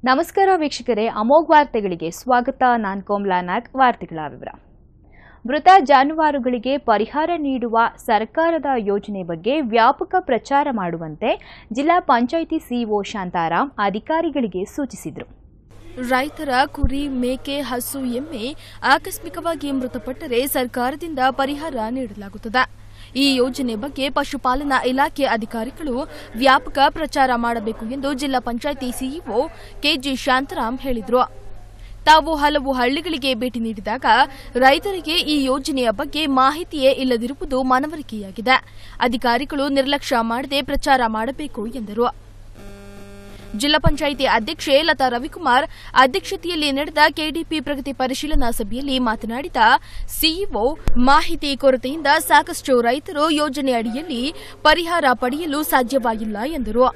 ನಮಸ್ಕಾರ ವೀಕ್ಷಕರೇ ಅಮೋಘ್ ವಾರ್ತೆಗಳಿಗೆ ಸ್ವಾಗತ ನಾನ್ ಕೋಮ್ಲಾ ನಾಗ್ ವಾರ್ತೆಗಳ ವಿವರ ಮೃತ ಜಾನುವಾರುಗಳಿಗೆ ಪರಿಹಾರ ನೀಡುವ ಸರ್ಕಾರದ ಯೋಜನೆ ಬಗ್ಗೆ ವ್ಯಾಪಕ ಪ್ರಚಾರ ಮಾಡುವಂತೆ ಜಿಲ್ಲಾ ಪಂಚಾಯಿತಿ ಸಿಇಒ ಶಾಂತಾರಾಮ್ ಅಧಿಕಾರಿಗಳಿಗೆ ಸೂಚಿಸಿದರು ರೈತರ ಕುರಿ ಮೇಕೆ ಹಸು ಎಮ್ಮೆ ಆಕಸ್ಮಿಕವಾಗಿ ಮೃತಪಟ್ಟರೆ ಸರ್ಕಾರದಿಂದ ಪರಿಹಾರ ನೀಡಲಾಗುತ್ತದೆ ಈ ಯೋಜನೆ ಬಗ್ಗೆ ಪಶುಪಾಲನಾ ಇಲಾಖೆ ಅಧಿಕಾರಿಗಳು ವ್ಯಾಪಕ ಪ್ರಚಾರ ಮಾಡಬೇಕು ಎಂದು ಜಿಲ್ಲಾ ಪಂಚಾಯಿತಿ ಸಿಇಒ ಕೆಜಿ ಶಾಂತರಾಮ್ ಹೇಳಿದರು ತಾವು ಹಲವು ಹಳ್ಳಿಗಳಿಗೆ ಭೇಟಿ ನೀಡಿದಾಗ ರೈತರಿಗೆ ಈ ಯೋಜನೆಯ ಬಗ್ಗೆ ಮಾಹಿತಿಯೇ ಇಲ್ಲದಿರುವುದು ಮನವರಿಕೆಯಾಗಿದೆ ಅಧಿಕಾರಿಗಳು ನಿರ್ಲಕ್ಷ್ಯ ಮಾಡದೆ ಪ್ರಚಾರ ಮಾಡಬೇಕು ಎಂದರು ಜಿಲ್ಲಾ ಪಂಚಾಯಿತಿ ಅಧ್ಯಕ್ಷೆ ಲತಾ ರವಿಕುಮಾರ್ ಅಧ್ಯಕ್ಷತೆಯಲ್ಲಿ ನಡೆದ ಕೆಡಿಪಿ ಪ್ರಗತಿ ಪರಿಶೀಲನಾ ಸಭೆಯಲ್ಲಿ ಮಾತನಾಡಿದ ಸಿಇಒ ಮಾಹಿತಿ ಕೊರತೆಯಿಂದ ಸಾಕಷ್ಟು ರೈತರು ಯೋಜನೆ ಅಡಿಯಲ್ಲಿ ಪರಿಹಾರ ಪಡೆಯಲು ಸಾಧ್ಯವಾಗಿಲ್ಲ ಎಂದರು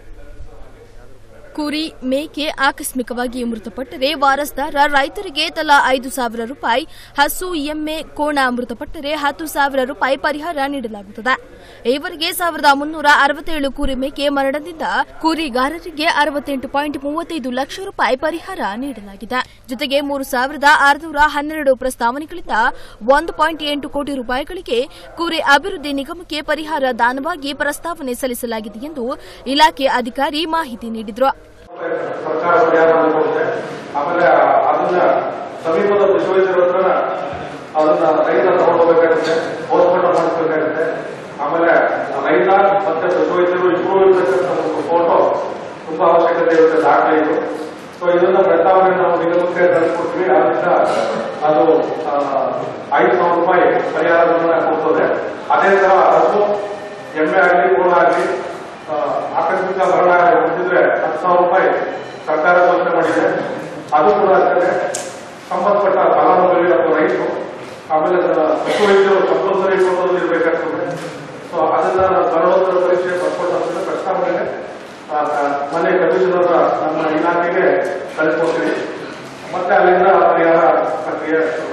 ಕುರಿ ಮೇಕೆ ಆಕಸ್ಮಿಕವಾಗಿ ಮೃತಪಟ್ಟರೆ ವಾರಸ್ದಾರ ರೈತರಿಗೆ ತಲಾ ಐದು ಸಾವಿರ ರೂಪಾಯಿ ಹಸು ಎಮ್ಮೆ ಕೋಣ ಮೃತಪಟ್ಟರೆ ಹತ್ತು ಸಾವಿರ ರೂಪಾಯಿ ಪರಿಹಾರ ನೀಡಲಾಗುತ್ತದೆ ಈವರೆಗೆ ಸಾವಿರದ ಮುನ್ನೂರ ಅರವತ್ತೇಳು ಕುರಿ ಮೇಕೆ ಮರಣದಿಂದ ಕುರಿಗಾರರಿಗೆ ಅರವತ್ತೆಂಟು ಪಾಯಿಂಟ್ ಮೂವತ್ತೈದು ಲಕ್ಷ ರೂಪಾಯಿ ಪರಿಹಾರ ನೀಡಲಾಗಿದೆ ಜೊತೆಗೆ ಮೂರು ಸಾವಿರದ ಆರುನೂರ ಹನ್ನೆರಡು ಪ್ರಸ್ತಾವನೆಗಳಿಂದ ಒಂದು ಪಾಯಿಂಟ್ ಎಂಟು ಕೋಟಿ ರೂಪಾಯಿಗಳಿಗೆ ಕುರಿ ಅಭಿವೃದ್ಧಿ ನಿಗಮಕ್ಕೆ ಪರಿಹಾರ ದಾನವಾಗಿ ಪ್ರಸ್ತಾವನೆ ಸಲ್ಲಿಸಲಾಗಿದೆ ಎಂದು ಇಲಾಖೆ ಅಧಿಕಾರಿ ಮಾಹಿತಿ ನೀಡಿದರು ಸರ್ಕಾರ ಪರಿಹಾರ ಕೊಡುತ್ತೆ ಆಮೇಲೆ ಅದನ್ನ ಸಮೀಪದ ಪಶುವೈದ್ಯರ ಹತ್ರ ಅದನ್ನ ರೈತ ತಗೊಂಡೋಗ್ಬೇಕಾಗುತ್ತೆ ಪೋಸ್ಟ್ಮಾರ್ಟಮ್ ಮಾಡಿಸ್ಬೇಕಾಗುತ್ತೆ ಆಮೇಲೆ ರೈತ ಮತ್ತೆ ಪಶುವೈದ್ಯರು ಇಬ್ಬರು ಇರ್ತಕ್ಕಂಥ ಒಂದು ಫೋಟೋ ತುಂಬಾ ಅವಶ್ಯಕತೆ ಇರುತ್ತೆ ದಾಖಲೆ ಇದು ಸೊ ಇದನ್ನ ಪ್ರಸ್ತಾವನೆ ನಾವು ನಿಗಮಕ್ಕೆ ತಂದುಕೊಡ್ತೀವಿ ಅದರಿಂದ ಅದು ಆ, ಐದು ಸಾವಿರ ರೂಪಾಯಿ ಪರಿಹಾರವನ್ನ ಕೊಡ್ತದೆ ಅದೇ ತರ ಹಸು ಎಮ್ಮೆ ಆಗಲಿ ಕೋಣ ಆಗಲಿ ಆ, ಆಕಸ್ಮಿಕ ಮರಣ ಹೊಂದಿದ್ರೆ ಹತ್ತು ಸಾವಿರ ರೂಪಾಯಿ ಸರ್ಕಾರ ಘೋಷಣೆ ಮಾಡಿದೆ ಅದು ಕೂಡ ಅಷ್ಟೇ ಸಂಬಂಧಪಟ್ಟ ಫಲಾನುಭವಿ ಅಥವಾ ರೈತರು ಆಮೇಲೆ ಅದನ್ನ ಪಶು ವೈದ್ಯರು ಕಂಪಲ್ಸರಿ ಕೊಡೋದು ಇರಬೇಕಾಗ್ತದೆ ಸೊ ಅದನ್ನ ಮರಣೋತ್ತರ ಪರೀಕ್ಷೆ ಬರ್ಕೊಟ್ಟು ಪ್ರಸ್ತಾವನೆ ಮನೆ ಕಮಿಷನರ್ ನಮ್ಮ ಇಲಾಖೆಗೆ ಕಳಿಸ್ಕೊಡ್ತೀವಿ ಮತ್ತೆ ಅಲ್ಲಿಂದ ಪರಿಹಾರ ಪ್ರಕ್ರಿಯೆ ಶುರು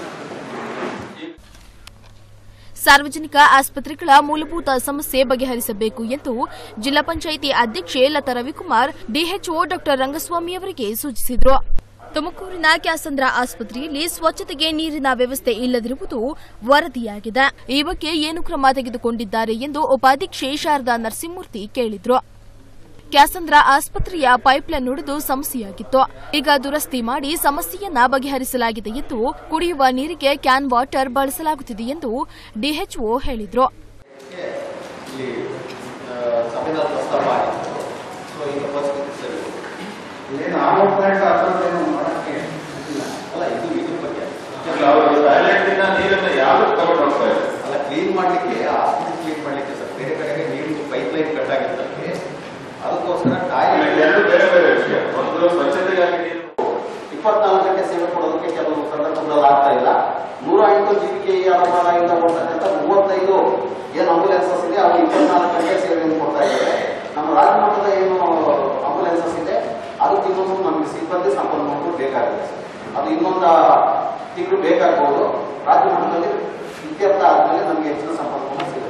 ಸಾರ್ವಜನಿಕ ಆಸ್ಪತ್ರೆಗಳ ಮೂಲಭೂತ ಸಮಸ್ಯೆ ಬಗೆಹರಿಸಬೇಕು ಎಂದು ಜಿಲ್ಲಾ ಪಂಚಾಯಿತಿ ಅಧ್ಯಕ್ಷೆ ಲತಾ ರವಿಕುಮಾರ್ ಡಿಎಚ್ಒ ಡಾ ರಂಗಸ್ವಾಮಿ ಅವರಿಗೆ ಸೂಚಿಸಿದರು ತುಮಕೂರಿನ ಕ್ಯಾಸಂದ್ರ ಆಸ್ಪತ್ರೆಯಲ್ಲಿ ಸ್ವಚ್ಛತೆಗೆ ನೀರಿನ ವ್ಯವಸ್ಥೆ ಇಲ್ಲದಿರುವುದು ವರದಿಯಾಗಿದೆ ಈ ಬಗ್ಗೆ ಏನು ಕ್ರಮ ತೆಗೆದುಕೊಂಡಿದ್ದಾರೆ ಎಂದು ಉಪಾಧ್ಯಕ್ಷೆ ಶಾರದಾ ನರಸಿಂಹಮೂರ್ತಿ ಕೇಳಿದರು ಕ್ಯಾಸಂದ್ರ ಆಸ್ಪತ್ರೆಯ ಪೈಪ್ಲೈನ್ ಒಡೆದು ಸಮಸ್ಯೆಯಾಗಿತ್ತು ಈಗ ದುರಸ್ತಿ ಮಾಡಿ ಸಮಸ್ಯೆಯನ್ನ ಬಗೆಹರಿಸಲಾಗಿದೆ ಎಂದು ಕುಡಿಯುವ ನೀರಿಗೆ ಕ್ಯಾನ್ ವಾಟರ್ ಬಳಸಲಾಗುತ್ತಿದೆ ಎಂದು ಡಿಎಚ್ಒ ಹೇಳಿದರು ಇಲ್ಲಿ ಆ, ಸಂವಿಧಾನ ಪ್ರಸ್ತಾವ ಆಗಿತ್ತು ಸೊ ಈಗ ಪರಿಸ್ಥಿತಿ ಸರಿ ಏನು ಆರೋಪಗಳನ್ನ ಅದರದ್ದೇನು ಮಾಡಕ್ಕೆ ಇಲ್ಲ. ಅಲ್ಲ ಇದು ಇದ್ರ ಬಗ್ಗೆ ಐಲ್ಯಾಂಡಿನ ನೀರನ್ನ ಯಾರು ತಗೊಂಡು ಹೋಗ್ತಾ ಇದೆ ಅಲ್ಲ ಕ್ಲೀನ್ ಮಾಡ್ಲಿಕ್ಕೆ ಆಸ್ಪತ್ರೆ ಕ್ಲೀನ್ ಮಾಡ್ಲಿಕ್ಕೆ ಸರ್ ಬೇರೆ ಕಡೆಗೆ ನೀರು ಪೈಪ್ ಲೈನ್ ಕಟ್ ಆಗಿದ್ದಕ್ಕೆ ಅದಕ್ಕೋಸ್ಕರ ಟಾಯ್ಲೆಟ್ ಎರಡು ಬೇರೆ ಬೇರೆ ವಿಷಯ ಒಂದು ಸ್ವಚ್ಛತೆಗಾಗಿ ನೀರು ಇಪ್ಪತ್ನಾಲ್ಕು ಗಂಟೆ ಸೇವೆ ಕೊಡೋದಕ್ಕೆ ಕೆಲವು ಸಂದರ್ಭದಲ್ಲಿ ಆಗ್ತಾ ಇಲ್ಲ ನೂರ ಎಂಟು ಜೀವಿಕೆ ಅನುಮಾನದಿಂದ ಓಡ್ತಕ್ಕಂಥ ಮೂವತ್ತೈದು ಏನು ಆಂಬುಲೆನ್ಸಸ್ ಇದೆ ಅವು ಇಪ್ಪತ್ನಾಲ್ಕು ಗಂಟೆ ಸೇವೆಯನ್ನು ಕೊಡ್ತಾ ಇದ್ದಾರೆ ನಮ್ಮ ರಾಜ್ಯ ಮಟ್ಟದ ಏನು ಆಂಬುಲೆನ್ಸಸ್ ಇದೆ ಅದಕ್ಕೆ ಇನ್ನೊಂದು ನಮಗೆ ಸಿಬ್ಬಂದಿ ಸಂಪನ್ಮೂಲಗಳು ಬೇಕಾಗಿದೆ ಸರ್. ಅದು ಇನ್ನೊಂದು ತಿಂಗಳು ಬೇಕಾಗ್ಬೋದು ರಾಜ್ಯ ಮಟ್ಟದಲ್ಲಿ ಇತ್ಯರ್ಥ ಆದ್ಮೇಲೆ ನಮಗೆ ಹೆಚ್ಚಿನ ಸಂಪನ್ಮೂಲ ಸಿಗುತ್ತೆ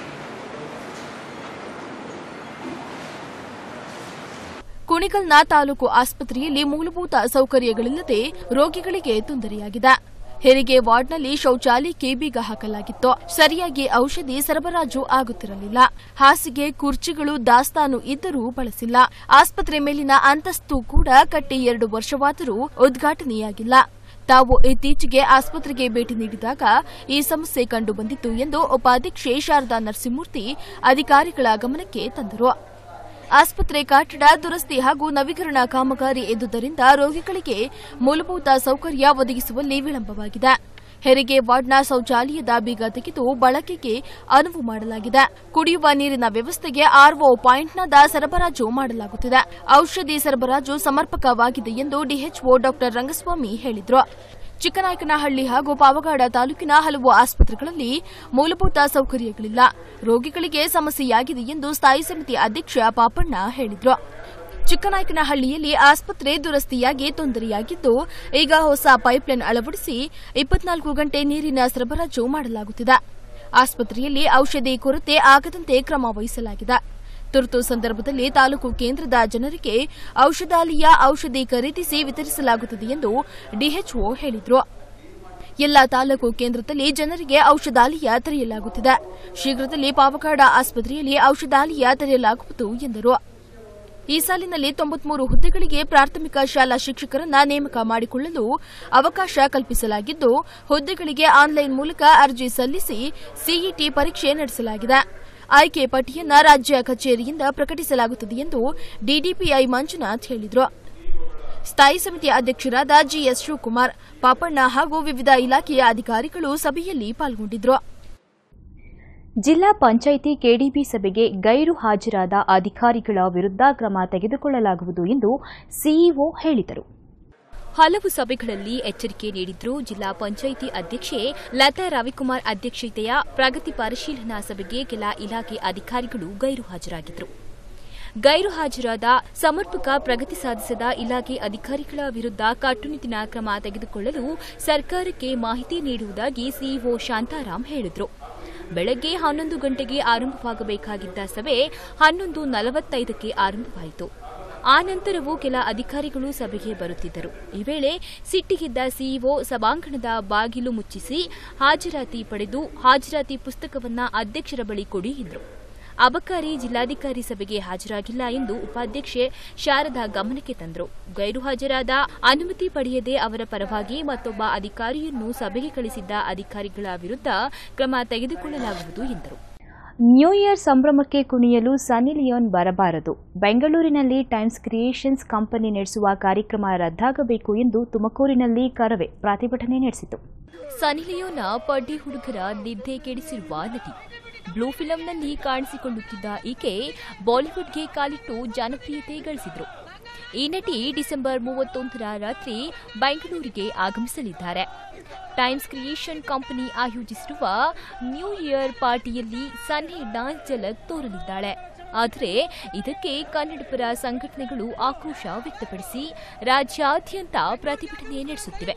ಕುಣಿಗಲ್ನ ತಾಲೂಕು ಆಸ್ಪತ್ರೆಯಲ್ಲಿ ಮೂಲಭೂತ ಸೌಕರ್ಯಗಳಿಲ್ಲದೆ ರೋಗಿಗಳಿಗೆ ತೊಂದರೆಯಾಗಿದೆ ಹೆರಿಗೆ ವಾರ್ಡ್ನಲ್ಲಿ ಶೌಚಾಲಯಕ್ಕೆ ಬೀಗ ಹಾಕಲಾಗಿತ್ತು ಸರಿಯಾಗಿ ಔಷಧಿ ಸರಬರಾಜು ಆಗುತ್ತಿರಲಿಲ್ಲ ಹಾಸಿಗೆ ಕುರ್ಚಿಗಳು ದಾಸ್ತಾನು ಇದ್ದರೂ ಬಳಸಿಲ್ಲ ಆಸ್ಪತ್ರೆ ಮೇಲಿನ ಅಂತಸ್ತು ಕೂಡ ಕಟ್ಟಿ ಎರಡು ವರ್ಷವಾದರೂ ಉದ್ಘಾಟನೆಯಾಗಿಲ್ಲ ತಾವು ಇತ್ತೀಚೆಗೆ ಆಸ್ಪತ್ರೆಗೆ ಭೇಟಿ ನೀಡಿದಾಗ ಈ ಸಮಸ್ಯೆ ಕಂಡುಬಂದಿತ್ತು ಎಂದು ಉಪಾಧ್ಯಕ್ಷೆ ಶಾರದಾ ನರಸಿಂಹಮೂರ್ತಿ ಅಧಿಕಾರಿಗಳ ಗಮನಕ್ಕೆ ತಂದರು ಆಸ್ಪತ್ರೆ ಕಟ್ಟಡ ದುರಸ್ತಿ ಹಾಗೂ ನವೀಕರಣ ಕಾಮಗಾರಿ ಇದ್ದುದರಿಂದ ರೋಗಿಗಳಿಗೆ ಮೂಲಭೂತ ಸೌಕರ್ಯ ಒದಗಿಸುವಲ್ಲಿ ವಿಳಂಬವಾಗಿದೆ ಹೆರಿಗೆ ವಾರ್ಡ್ನ ಶೌಚಾಲಯದ ಬೀಗ ತೆಗೆದು ಬಳಕೆಗೆ ಅನುವು ಮಾಡಲಾಗಿದೆ ಕುಡಿಯುವ ನೀರಿನ ವ್ಯವಸ್ಥೆಗೆ ಆರ್ಒ ಪಾಯಿಂಟ್ನದ ಸರಬರಾಜು ಮಾಡಲಾಗುತ್ತಿದೆ ಔಷಧಿ ಸರಬರಾಜು ಸಮರ್ಪಕವಾಗಿದೆ ಎಂದು ಡಿಎಚ್ಒ ಡಾ ರಂಗಸ್ವಾಮಿ ಹೇಳಿದರು ಚಿಕ್ಕನಾಯಕನಹಳ್ಳಿ ಹಾಗೂ ಪಾವಗಾಡ ತಾಲೂಕಿನ ಹಲವು ಆಸ್ಪತ್ರೆಗಳಲ್ಲಿ ಮೂಲಭೂತ ಸೌಕರ್ಯಗಳಿಲ್ಲ ರೋಗಿಗಳಿಗೆ ಸಮಸ್ಯೆಯಾಗಿದೆ ಎಂದು ಸ್ಥಾಯಿ ಸಮಿತಿ ಅಧ್ಯಕ್ಷ ಪಾಪಣ್ಣ ಹೇಳಿದರು ಚಿಕ್ಕನಾಯಕನಹಳ್ಳಿಯಲ್ಲಿ ಆಸ್ಪತ್ರೆ ದುರಸ್ತಿಯಾಗಿ ತೊಂದರೆಯಾಗಿದ್ದು ಈಗ ಹೊಸ ಪೈಪ್ಲೈನ್ ಅಳವಡಿಸಿ ಇಪ್ಪತ್ನಾಲ್ಕು ಗಂಟೆ ನೀರಿನ ಸರಬರಾಜು ಮಾಡಲಾಗುತ್ತಿದೆ ಆಸ್ಪತ್ರೆಯಲ್ಲಿ ಔಷಧಿ ಕೊರತೆ ಆಗದಂತೆ ಕ್ರಮ ವಹಿಸಲಾಗಿದೆ ತುರ್ತು ಸಂದರ್ಭದಲ್ಲಿ ತಾಲೂಕು ಕೇಂದ್ರದ ಜನರಿಗೆ ಔಷಧಾಲಯ ಔಷಧಿ ಖರೀದಿಸಿ ವಿತರಿಸಲಾಗುತ್ತದೆ ಎಂದು ಡಿಎಚ್ಒ ಹೇಳಿದರು ಎಲ್ಲ ತಾಲೂಕು ಕೇಂದ್ರದಲ್ಲಿ ಜನರಿಗೆ ಔಷಧಾಲಯ ತೆರೆಯಲಾಗುತ್ತಿದೆ ಶೀಘ್ರದಲ್ಲಿ ಪಾವಗಡ ಆಸ್ಪತ್ರೆಯಲ್ಲಿ ಔಷಧಾಲಯ ತೆರೆಯಲಾಗುವುದು ಎಂದರು ಈ ಸಾಲಿನಲ್ಲಿ ತೊಂಬತ್ಮೂರು ಹುದ್ದೆಗಳಿಗೆ ಪ್ರಾಥಮಿಕ ಶಾಲಾ ಶಿಕ್ಷಕರನ್ನ ನೇಮಕ ಮಾಡಿಕೊಳ್ಳಲು ಅವಕಾಶ ಕಲ್ಪಿಸಲಾಗಿದ್ದು ಹುದ್ದೆಗಳಿಗೆ ಆನ್ಲೈನ್ ಮೂಲಕ ಅರ್ಜಿ ಸಲ್ಲಿಸಿ ಸಿಇಟಿ ಪರೀಕ್ಷೆ ನಡೆಸಲಾಗಿದೆ ಆಯ್ಕೆ ಪಟ್ಟಿಯನ್ನ ರಾಜ್ಯ ಕಚೇರಿಯಿಂದ ಪ್ರಕಟಿಸಲಾಗುತ್ತದೆ ಎಂದು ಡಿಡಿಪಿಐ ಮಂಜುನಾಥ್ ಹೇಳಿದರು ಸ್ಥಾಯಿ ಸಮಿತಿ ಅಧ್ಯಕ್ಷರಾದ ಜಿಎಸ್ ಶಿವಕುಮಾರ್ ಪಾಪಣ್ಣ ಹಾಗೂ ವಿವಿಧ ಇಲಾಖೆಯ ಅಧಿಕಾರಿಗಳು ಸಭೆಯಲ್ಲಿ ಪಾಲ್ಗೊಂಡಿದ್ದರು ಜಿಲ್ಲಾ ಪಂಚಾಯಿತಿ ಕೆಡಿಬಿ ಸಭೆಗೆ ಗೈರು ಹಾಜರಾದ ಅಧಿಕಾರಿಗಳ ವಿರುದ್ಧ ಕ್ರಮ ತೆಗೆದುಕೊಳ್ಳಲಾಗುವುದು ಎಂದು ಸಿಇಒ ಹೇಳಿದರು ಹಲವು ಸಭೆಗಳಲ್ಲಿ ಎಚ್ಚರಿಕೆ ನೀಡಿದ್ರು ಜಿಲ್ಲಾ ಪಂಚಾಯಿತಿ ಅಧ್ಯಕ್ಷೆ ಲತಾ ರವಿಕುಮಾರ್ ಅಧ್ಯಕ್ಷತೆಯ ಪ್ರಗತಿ ಪರಿಶೀಲನಾ ಸಭೆಗೆ ಕೆಲ ಇಲಾಖೆ ಅಧಿಕಾರಿಗಳು ಗೈರು ಹಾಜರಾಗಿದ್ದರು ಗೈರು ಹಾಜರಾದ ಸಮರ್ಪಕ ಪ್ರಗತಿ ಸಾಧಿಸದ ಇಲಾಖೆ ಅಧಿಕಾರಿಗಳ ವಿರುದ್ಧ ಕಟ್ಟುನಿಟ್ಟಿನ ಕ್ರಮ ತೆಗೆದುಕೊಳ್ಳಲು ಸರ್ಕಾರಕ್ಕೆ ಮಾಹಿತಿ ನೀಡುವುದಾಗಿ ಸಿಇಒ ಶಾಂತಾರಾಮ್ ಹೇಳಿದರು ಬೆಳಗ್ಗೆ ಹನ್ನೊಂದು ಗಂಟೆಗೆ ಆರಂಭವಾಗಬೇಕಾಗಿದ್ದ ಸಭೆ ಹನ್ನೊಂದು ನಲವತ್ತೈದಕ್ಕೆ ಆರಂಭವಾಯಿತು ಆ ನಂತರವೂ ಕೆಲ ಅಧಿಕಾರಿಗಳು ಸಭೆಗೆ ಬರುತ್ತಿದ್ದರು ಈ ವೇಳೆ ಸಿಟ್ಟಿಗಿದ್ದ ಸಿಇಒ ಸಭಾಂಗಣದ ಬಾಗಿಲು ಮುಚ್ಚಿಸಿ ಹಾಜರಾತಿ ಪಡೆದು ಹಾಜರಾತಿ ಪುಸ್ತಕವನ್ನ ಅಧ್ಯಕ್ಷರ ಬಳಿ ಕೊಡಿ ಎಂದರು ಅಬಕಾರಿ ಜಿಲ್ಲಾಧಿಕಾರಿ ಸಭೆಗೆ ಹಾಜರಾಗಿಲ್ಲ ಎಂದು ಉಪಾಧ್ಯಕ್ಷೆ ಶಾರದಾ ಗಮನಕ್ಕೆ ತಂದರು ಗೈರು ಹಾಜರಾದ ಅನುಮತಿ ಪಡೆಯದೆ ಅವರ ಪರವಾಗಿ ಮತ್ತೊಬ್ಬ ಅಧಿಕಾರಿಯನ್ನು ಸಭೆಗೆ ಕಳಿಸಿದ್ದ ಅಧಿಕಾರಿಗಳ ವಿರುದ್ಧ ಕ್ರಮ ತೆಗೆದುಕೊಳ್ಳಲಾಗುವುದು ಎಂದರು ನ್ಯೂ ಇಯರ್ ಸಂಭ್ರಮಕ್ಕೆ ಕುಣಿಯಲು ಸನ್ನಿ ಲಿಯೋನ್ ಬರಬಾರದು ಬೆಂಗಳೂರಿನಲ್ಲಿ ಟೈಮ್ಸ್ ಕ್ರಿಯೇಷನ್ಸ್ ಕಂಪನಿ ನಡೆಸುವ ಕಾರ್ಯಕ್ರಮ ರದ್ದಾಗಬೇಕು ಎಂದು ತುಮಕೂರಿನಲ್ಲಿ ಕರವೇ ಪ್ರತಿಭಟನೆ ನಡೆಸಿತು ಸನಿಲಿಯೋನ ಪಡ್ಡಿ ಹುಡುಗರ ನಿದ್ದೆ ಕೆಡಿಸಿರುವ ನಟಿ ಬ್ಲೂ ಫಿಲಂನಲ್ಲಿ ಕಾಣಿಸಿಕೊಳ್ಳುತ್ತಿದ್ದ ಈಕೆ ಬಾಲಿವುಡ್ಗೆ ಕಾಲಿಟ್ಟು ಜನಪ್ರಿಯತೆ ಗಳಿಸಿದ್ರು ಈ ನಟಿ ಡಿಸೆಂಬರ್ ಮೂವತ್ತೊಂದರ ರಾತ್ರಿ ಬೆಂಗಳೂರಿಗೆ ಆಗಮಿಸಲಿದ್ದಾರೆ ಟೈಮ್ಸ್ ಕ್ರಿಯೇಷನ್ ಕಂಪನಿ ಆಯೋಜಿಸಿರುವ ನ್ಯೂ ಇಯರ್ ಪಾರ್ಟಿಯಲ್ಲಿ ಸನ್ನಿ ಡಾನ್ಸ್ ಝಲಕ್ ತೋರಲಿದ್ದಾಳೆ ಆದರೆ ಇದಕ್ಕೆ ಕನ್ನಡಪರ ಸಂಘಟನೆಗಳು ಆಕ್ರೋಶ ವ್ಯಕ್ತಪಡಿಸಿ ರಾಜ್ಯಾದ್ಯಂತ ಪ್ರತಿಭಟನೆ ನಡೆಸುತ್ತಿವೆ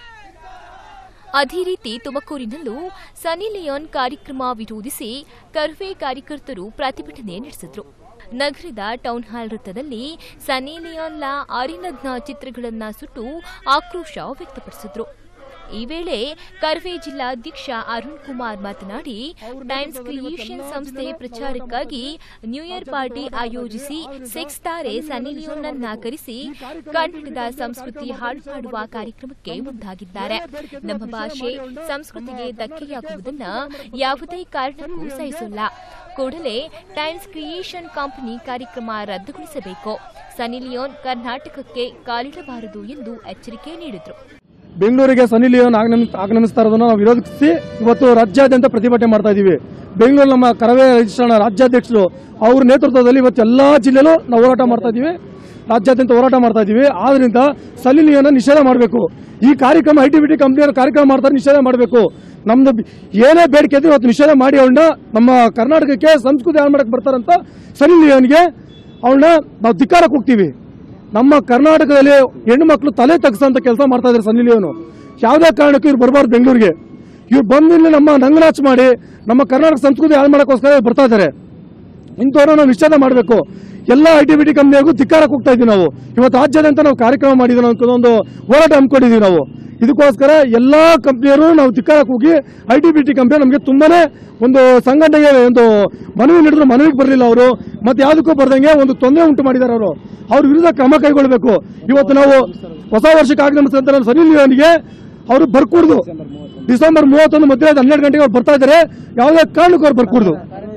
ಅದೇ ರೀತಿ ತುಮಕೂರಿನಲ್ಲೂ ಸನಿ ಲಿಯೋನ್ ಕಾರ್ಯಕ್ರಮ ವಿರೋಧಿಸಿ ಕರ್ವೆ ಕಾರ್ಯಕರ್ತರು ಪ್ರತಿಭಟನೆ ನಡೆಸಿದ್ರು ನಗರದ ಟೌನ್ ಹಾಲ್ ವೃತ್ತದಲ್ಲಿ ಸನಿ ಲಿಯೋನ್ಲ ಅರಿನದ್ನ ಚಿತ್ರಗಳನ್ನ ಸುಟ್ಟು ಆಕ್ರೋಶ ವ್ಯಕ್ತಪಡಿಸಿದ್ರು ಈ ವೇಳೆ ಕರ್ವೆ ಜಿಲ್ಲಾಧ್ಯಕ್ಷ ಅರುಣ್ ಕುಮಾರ್ ಮಾತನಾಡಿ ಟೈಮ್ಸ್ ಕ್ರಿಯೇಷನ್ ಸಂಸ್ಥೆ ಪ್ರಚಾರಕ್ಕಾಗಿ ನ್ಯೂ ಇಯರ್ ಪಾರ್ಟಿ ಆಯೋಜಿಸಿ ಸೆಕ್ಸ್ ತಾರೆ ಸನ್ನಿ ಲಿಯೋನ್ನನ್ನ ಕರೆಸಿ ಕನ್ನಡದ ಸಂಸ್ಕೃತಿ ಹಾಡು ಮಾಡುವ ಕಾರ್ಯಕ್ರಮಕ್ಕೆ ಮುಂದಾಗಿದ್ದಾರೆ ನಮ್ಮ ಭಾಷೆ ಸಂಸ್ಕೃತಿಗೆ ಧಕ್ಕೆಯಾಗುವುದನ್ನ ಯಾವುದೇ ಕಾರಣಕ್ಕೂ ಸಹಿಸಲ್ಲ ಕೂಡಲೇ ಟೈಮ್ಸ್ ಕ್ರಿಯೇಷನ್ ಕಂಪನಿ ಕಾರ್ಯಕ್ರಮ ರದ್ದುಗೊಳಿಸಬೇಕು ಸನ್ನಿ ಲಿಯೋನ್ ಕರ್ನಾಟಕಕ್ಕೆ ಕಾಲಿಡಬಾರದು ಎಂದು ಎಚ್ಚರಿಕೆ ನೀಡಿದರು ಬೆಂಗಳೂರಿಗೆ ಸನಿ ಲಿಯೋನ್ ಆಗಮನ- ಆಗಮನಿಸ್ತಾ ಇರೋದನ್ನ ನಾವು ವಿರೋಧಿಸಿ ಇವತ್ತು ರಾಜ್ಯಾದ್ಯಂತ ಪ್ರತಿಭಟನೆ ಮಾಡ್ತಾ ಇದ್ದೀವಿ ಬೆಂಗಳೂರು ನಮ್ಮ ಕರವೇ ರಿಜಿಸ್ಟ್ರಾರ್ನ ರಾಜ್ಯಾಧ್ಯಕ್ಷರು ಅವ್ರ ನೇತೃತ್ವದಲ್ಲಿ ಇವತ್ತು ಎಲ್ಲಾ ಜಿಲ್ಲೆಲೂ ನಾವು ಹೋರಾಟ ಮಾಡ್ತಾ ಇದ್ದೀವಿ ರಾಜ್ಯಾದ್ಯಂತ ಹೋರಾಟ ಮಾಡ್ತಾ ಇದ್ದೀವಿ ಆದ್ರಿಂದ ಸನಿ ಲಿಯೋನ ನಿಷೇಧ ಮಾಡಬೇಕು ಈ ಕಾರ್ಯಕ್ರಮ ಐ ಟಿ ಬಿ ಟಿ ಕಂಪ್ನಿಯವರು ಕಾರ್ಯಕ್ರಮ ಮಾಡ್ತಾರೆ ನಿಷೇಧ ಮಾಡಬೇಕು ನಮ್ದು ಬಿ- ಏನೇ ಬೇಡಿಕೆ ಇದ್ರೆ ಇವತ್ತು ನಿಷೇಧ ಮಾಡಿ ಅವಳನ್ನ ನಮ್ಮ ಕರ್ನಾಟಕಕ್ಕೆ ಸಂಸ್ಕೃತಿ ಹಾಳು ಮಾಡಕ್ಕೆ ಬರ್ತಾರಂತ ಸನಿ ಲಿಯೋನ್ಗೆ ಅವಳನ್ನ ನಾವು ಧಿಕ್ಕಾರಕ್ಕೆ ಹೋಗ್ತೀವಿ ನಮ್ಮ ಕರ್ನಾಟಕದಲ್ಲಿ ಹೆಣ್ಣು ಮಕ್ಕಳು ತಲೆ ತಗ್ಸಂತ ಕೆಲಸ ಮಾಡ್ತಾ ಇದ್ದಾರೆ ಸನ್ನಿ ಲಿಯೋನು ಯಾವುದೇ ಕಾರಣಕ್ಕೂ ಇವ್ರು ಬರಬಾರ್ದು ಬೆಂಗಳೂರಿಗೆ ಇವ್ರು ಬಂದಿಲ್ಲಿ ನಮ್ಮ ನಂಗನಾಚ್ ಮಾಡಿ ನಮ್ಮ ಕರ್ನಾಟಕ ಸಂಸ್ಕೃತಿ ಹಾಳು ಮಾಡೋಕ್ಕೋಸ್ಕರ ಇವ್ರು ಬರ್ತಾ ಇದ್ದಾರೆ ಇಂಥವ್ರನ್ನ ನಾವು ನಿಷೇಧ ಮಾಡಬೇಕು ಎಲ್ಲ ಐ ಟಿ ಬಿ ಟಿ ಕಂಪ್ನಿಯಾಗೂ ಧಿಕ್ಕಾರಕ್ಕೆ ಹೋಗ್ತಾ ಇದ್ದೀವಿ ನಾವು ಇವತ್ತು ರಾಜ್ಯಾದ್ಯಂತ ನಾವು ಕಾರ್ಯಕ್ರಮ ಮಾಡಿದ್ದೀವಿ ಅನ್ನೋ ಒಂದು ಹೋರಾಟ ಹಮ್ಮಿಕೊಂಡಿದ್ದೀವಿ ನಾವು ಇದಕ್ಕೋಸ್ಕರ ಎಲ್ಲಾ ಕಂಪ್ನಿಯರು ನಾವು ಧಿಕ್ಕಾರಕ್ಕೆ ಹೋಗಿ I T B T company ನಮಗೆ ತುಂಬಾನೇ ಒಂದು ಸಂಘಟನೆಗೆ ಒಂದು ಮನವಿ ನೀಡಿದ್ರು ಮನವಿಗೆ ಬರಲಿಲ್ಲ ಅವರು ಮತ್ತೆ ಯಾವುದಕ್ಕೂ ಬರ್ದಂಗೆ ಒಂದು ತೊಂದರೆ ಉಂಟು ಮಾಡಿದ್ದಾರೆ ಅವರು ಅವ್ರ ವಿರುದ್ಧ ಕ್ರಮ ಕೈಗೊಳ್ಳಬೇಕು ಇವತ್ತು ನಾವು ಹೊಸ ವರ್ಷಕ್ಕೆ ಆಗಮಿಸಿದಂತ ಸನಿ ಲಿಯೋನ್ಗೆ ಅವರು ಬರ್ಕೂಡ್ದು ಡಿಸೆಂಬರ್ ಮೂವತ್ತೊಂದು ಮಧ್ಯರಾತ್ರಿ ಹನ್ನೆರಡು ಗಂಟೆಗೆ ಅವ್ರು ಬರ್ತಾ ಇದ್ದಾರೆ ಯಾವುದೇ ಕಾರಣಕ್ಕೂ ಅವ್ರು ಬರ್ಕೂಡ್ದು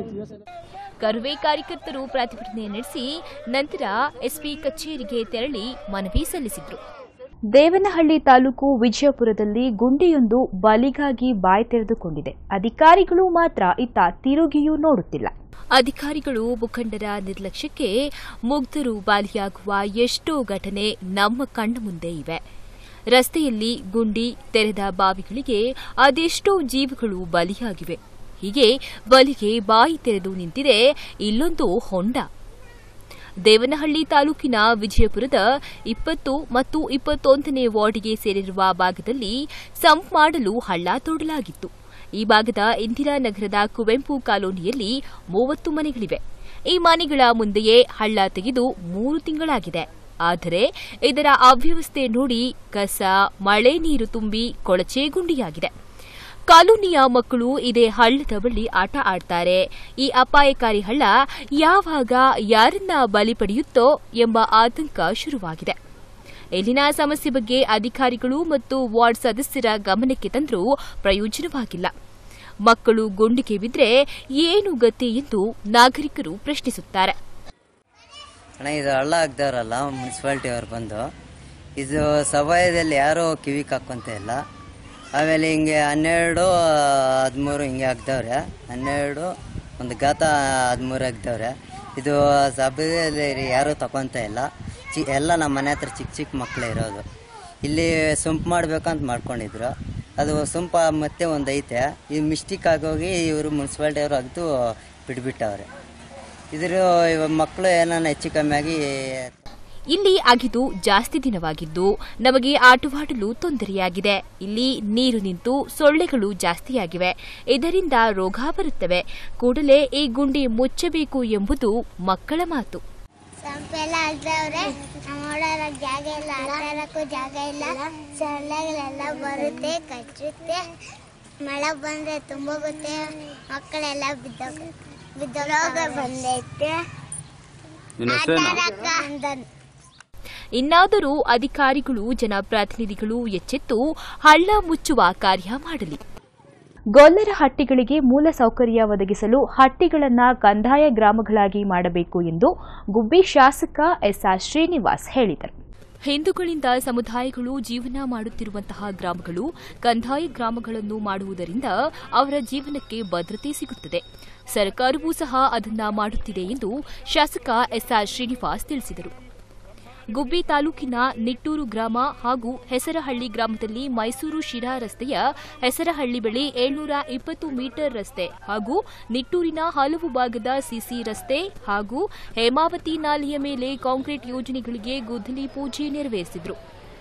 ಕರುವೆ ಕಾರ್ಯಕರ್ತರು ಪ್ರತಿಭಟನೆ ನಡೆಸಿ ನಂತರ ಎಸ್ಪಿ ಕಚೇರಿಗೆ ತೆರಳಿ ಮನವಿ ಸಲ್ಲಿಸಿದ್ರು ದೇವನಹಳ್ಳಿ ತಾಲೂಕು ವಿಜಯಪುರದಲ್ಲಿ ಗುಂಡಿಯೊಂದು ಬಲಿಗಾಗಿ ಬಾಯಿ ತೆರೆದುಕೊಂಡಿದೆ ಅಧಿಕಾರಿಗಳು ಮಾತ್ರ ಇತ್ತ ತಿರುಗಿಯೂ ನೋಡುತ್ತಿಲ್ಲ ಅಧಿಕಾರಿಗಳು ಮುಖಂಡರ ನಿರ್ಲಕ್ಷ್ಯಕ್ಕೆ ಮುಗ್ಧರು ಬಾಲಿಯಾಗುವ ಎಷ್ಟೋ ಘಟನೆ ನಮ್ಮ ಕಣ್ಣ ಮುಂದೆ ಇವೆ ರಸ್ತೆಯಲ್ಲಿ ಗುಂಡಿ ತೆರೆದ ಬಾವಿಗಳಿಗೆ ಅದೆಷ್ಟೋ ಜೀವಗಳು ಬಲಿಯಾಗಿವೆ ಹೀಗೆ ಬಲಿಗೆ ಬಾಯಿ ತೆರೆದು ನಿಂತಿದೆ ಇಲ್ಲೊಂದು ಹೊಂಡ ದೇವನಹಳ್ಳಿ ತಾಲೂಕಿನ ವಿಜಯಪುರದ ಇಪ್ಪತ್ತು ಮತ್ತು ಇಪ್ಪತ್ತೊಂದನೇ ವಾರ್ಡ್ಗೆ ಸೇರಿರುವ ಭಾಗದಲ್ಲಿ ಸಂಪ್ ಮಾಡಲು ಹಳ್ಳ ತೋಡಲಾಗಿತ್ತು ಈ ಭಾಗದ ಇಂದಿರಾನಗರದ ಕುವೆಂಪು ಕಾಲೋನಿಯಲ್ಲಿ ಮೂವತ್ತು ಮನೆಗಳಿವೆ ಈ ಮನೆಗಳ ಮುಂದೆಯೇ ಹಳ್ಳ ತೆಗೆದು ಮೂರು ತಿಂಗಳಾಗಿದೆ ಆದರೆ ಇದರ ಅವ್ಯವಸ್ಥೆ ನೋಡಿ ಕಸ ಮಳೆ ನೀರು ತುಂಬಿ ಕೊಳಚೆ ಗುಂಡಿಯಾಗಿದೆ ಕಾಲೋನಿಯ ಮಕ್ಕಳು ಇದೇ ಹಳ್ಳದ ಬಳಿ ಆಟ ಆಡ್ತಾರೆ ಈ ಅಪಾಯಕಾರಿ ಹಳ್ಳ ಯಾವಾಗ ಯಾರನ್ನ ಬಲಿ ಪಡೆಯುತ್ತೋ ಎಂಬ ಆತಂಕ ಶುರುವಾಗಿದೆ ಇಲ್ಲಿನ ಸಮಸ್ಯೆ ಬಗ್ಗೆ ಅಧಿಕಾರಿಗಳು ಮತ್ತು ವಾರ್ಡ್ ಸದಸ್ಯರ ಗಮನಕ್ಕೆ ತಂದರೂ ಪ್ರಯೋಜನವಾಗಿಲ್ಲ ಮಕ್ಕಳು ಗುಂಡಿಗೆ ಬಿದ್ದರೆ ಏನು ಗತಿ ಎಂದು ನಾಗರಿಕರು ಪ್ರಶ್ನಿಸುತ್ತಾರೆ ಅಣ್ಣ ಇದು ಹಳ್ಳ ಹಾಕ್ದವ್ರಲ್ಲ ಮುನ್ಸಿಪಾಲ್ಟಿ ಅವ್ರು ಬಂದು ಇದು ಸಮಯದಲ್ಲಿ ಯಾರೂ ಕಿವಿಗೆ ಹಾಕೊಂತ ಇಲ್ಲ ಆಮೇಲೆ ಹಿಂಗೆ ಹನ್ನೆರಡು ಹದಿಮೂರು ಹಿಂಗೆ ಹಾಕ್ದವ್ರೆ ಹನ್ನೆರಡು ಒಂದು ಗಾತ ಹದಿಮೂರು ಹಾಕ್ದವ್ರೆ ಇದು ಸಭೆಯಲ್ಲಿ ಯಾರೂ ತಗೊಂತ ಇಲ್ಲ ಚಿ ಎಲ್ಲ ನಮ್ಮ ಮನೆ ಹತ್ರ ಚಿಕ್ಕ ಚಿಕ್ಕ ಮಕ್ಕಳೇ ಇರೋದು ಇಲ್ಲಿ ಸುಂಪು ಮಾಡ್ಬೇಕಂತ ಮಾಡ್ಕೊಂಡಿದ್ರು ಅದು ಸುಂಪ ಮತ್ತೆ ಒಂದು ಐತೆ ಇದು ಮಿಸ್ಟೇಕ್ ಆಗೋಗಿ ಇವರು ಮುನ್ಸಿಪಾಲ್ಟಿ ಅವರು ಅಗ್ದು ಬಿಟ್ಬಿಟ್ಟವ್ರೆ ಇದ್ರ ಇವಾಗ ಮಕ್ಕಳು ಏನಾನ ಹೆಚ್ಚು ಕಮ್ಮಿ ಆಗಿ ಇಲ್ಲಿ ಅಗಿದು ಜಾಸ್ತಿ ದಿನವಾಗಿದ್ದು ನಮಗೆ ಆಟವಾಡಲು ತೊಂದರೆಯಾಗಿದೆ ಇಲ್ಲಿ ನೀರು ನಿಂತು ಸೊಳ್ಳೆಗಳು ಜಾಸ್ತಿಯಾಗಿವೆ ಇದರಿಂದ ರೋಗ ಬರುತ್ತವೆ ಕೂಡಲೇ ಈ ಗುಂಡಿ ಮುಚ್ಚಬೇಕು ಎಂಬುದು ಮಕ್ಕಳ ಮಾತು ಸಂಪೆಲ್ಲ ಅಲ್ದವ್ರೆ ನಮ್ಮ ಓಡಾಡಕ್ ಜಾಗ ಇಲ್ಲ ಆಟಾಡಕ್ಕೂ ಜಾಗ ಇಲ್ಲ ಸೊಳ್ಳೆಗಳೆಲ್ಲ ಬರುತ್ತೆ ಕಚ್ಚುತ್ತೆ ಮಳೆ ಬಂದ್ರೆ ತುಂಬೋಗುತ್ತೆ ಮಕ್ಕಳೆಲ್ಲ ಬಿದ್ದೋಗ ಬಿದ್ದ ರೋಗ ಬಂದೈತೆ ಆಟಾಡಕ್ಕ ಅಂದನ್ ಇನ್ನಾದರೂ ಅಧಿಕಾರಿಗಳು ಜನಪ್ರತಿನಿಧಿಗಳು ಎಚ್ಚೆತ್ತು ಹಳ್ಳ ಮುಚ್ಚುವ ಕಾರ್ಯ ಮಾಡಲಿ ಗೊಲ್ಲರ ಹಟ್ಟಿಗಳಿಗೆ ಮೂಲ ಸೌಕರ್ಯ ಒದಗಿಸಲು ಹಟ್ಟಿಗಳನ್ನು ಕಂದಾಯ ಗ್ರಾಮಗಳಾಗಿ ಮಾಡಬೇಕು ಎಂದು ಗುಬ್ಬಿ ಶಾಸಕ ಎಸ್ಆರ್ ಶ್ರೀನಿವಾಸ್ ಹೇಳಿದರು ಹಿಂದೂಗಳಿಂದ ಸಮುದಾಯಗಳು ಜೀವನ ಮಾಡುತ್ತಿರುವಂತಹ ಗ್ರಾಮಗಳು ಕಂದಾಯ ಗ್ರಾಮಗಳನ್ನು ಮಾಡುವುದರಿಂದ ಅವರ ಜೀವನಕ್ಕೆ ಭದ್ರತೆ ಸಿಗುತ್ತದೆ ಸರ್ಕಾರವೂ ಸಹ ಅದನ್ನ ಮಾಡುತ್ತಿದೆ ಎಂದು ಶಾಸಕ ಎಸ್ಆರ್ ಶ್ರೀನಿವಾಸ್ ತಿಳಿಸಿದರು ಗುಬ್ಬಿ ತಾಲೂಕಿನ ನಿಟ್ಟೂರು ಗ್ರಾಮ ಹಾಗೂ ಹೆಸರಹಳ್ಳಿ ಗ್ರಾಮದಲ್ಲಿ ಮೈಸೂರು ಶಿರಾ ರಸ್ತೆಯ ಹೆಸರಹಳ್ಳಿ ಬಳಿ ಏಳ್ನೂರ ಇಪ್ಪತ್ತು ಮೀಟರ್ ರಸ್ತೆ ಹಾಗೂ ನಿಟ್ಟೂರಿನ ಹಲವು ಭಾಗದ ಸಿಸಿ ರಸ್ತೆ ಹಾಗೂ ಹೇಮಾವತಿ ನಾಲೆಯ ಮೇಲೆ ಕಾಂಕ್ರೀಟ್ ಯೋಜನೆಗಳಿಗೆ ಗುದ್ದಲಿ ಪೂಜೆ ನೆರವೇರಿಸಿದರು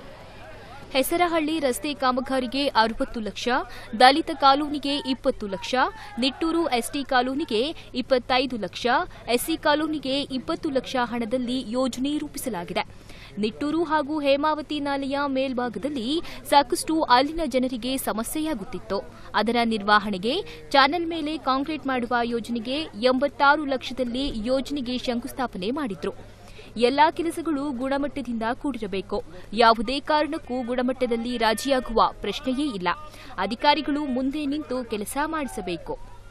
ಹೆಸರಹಳ್ಳಿ ರಸ್ತೆ ಕಾಮಗಾರಿಗೆ ಅರವತ್ತು ಲಕ್ಷ ದಲಿತ ಕಾಲೋನಿಗೆ ಇಪ್ಪತ್ತು ಲಕ್ಷ ನಿಟ್ಟೂರು ಎಸ್ಟಿ ಕಾಲೋನಿಗೆ ಇಪ್ಪತ್ತೈದು ಲಕ್ಷ ಎಸ್ಸಿ ಕಾಲೋನಿಗೆ ಇಪ್ಪತ್ತು ಲಕ್ಷ ಹಣದಲ್ಲಿ ಯೋಜನೆ ರೂಪಿಸಲಾಗಿದೆ ನಿಟ್ಟೂರು ಹಾಗೂ ಹೇಮಾವತಿ ನಾಲೆಯ ಮೇಲ್ಭಾಗದಲ್ಲಿ ಸಾಕಷ್ಟು ಅಲ್ಲಿನ ಜನರಿಗೆ ಸಮಸ್ಯೆಯಾಗುತ್ತಿತ್ತು ಅದರ ನಿರ್ವಹಣೆಗೆ ಚಾನೆಲ್ ಮೇಲೆ ಕಾಂಕ್ರೀಟ್ ಮಾಡುವ ಯೋಜನೆಗೆ ಎಂಬತ್ತಾರು ಲಕ್ಷದಲ್ಲಿ ಯೋಜನೆಗೆ ಶಂಕುಸ್ಥಾಪನೆ ಮಾಡಿದ್ರು ಎಲ್ಲಾ ಕೆಲಸಗಳು ಗುಣಮಟ್ಟದಿಂದ ಕೂಡಿರಬೇಕು ಯಾವುದೇ ಕಾರಣಕ್ಕೂ ಗುಣಮಟ್ಟದಲ್ಲಿ ರಾಜಿಯಾಗುವ ಪ್ರಶ್ನೆಯೇ ಇಲ್ಲ ಅಧಿಕಾರಿಗಳು ಮುಂದೆ ನಿಂತು ಕೆಲಸ ಮಾಡಿಸಬೇಕು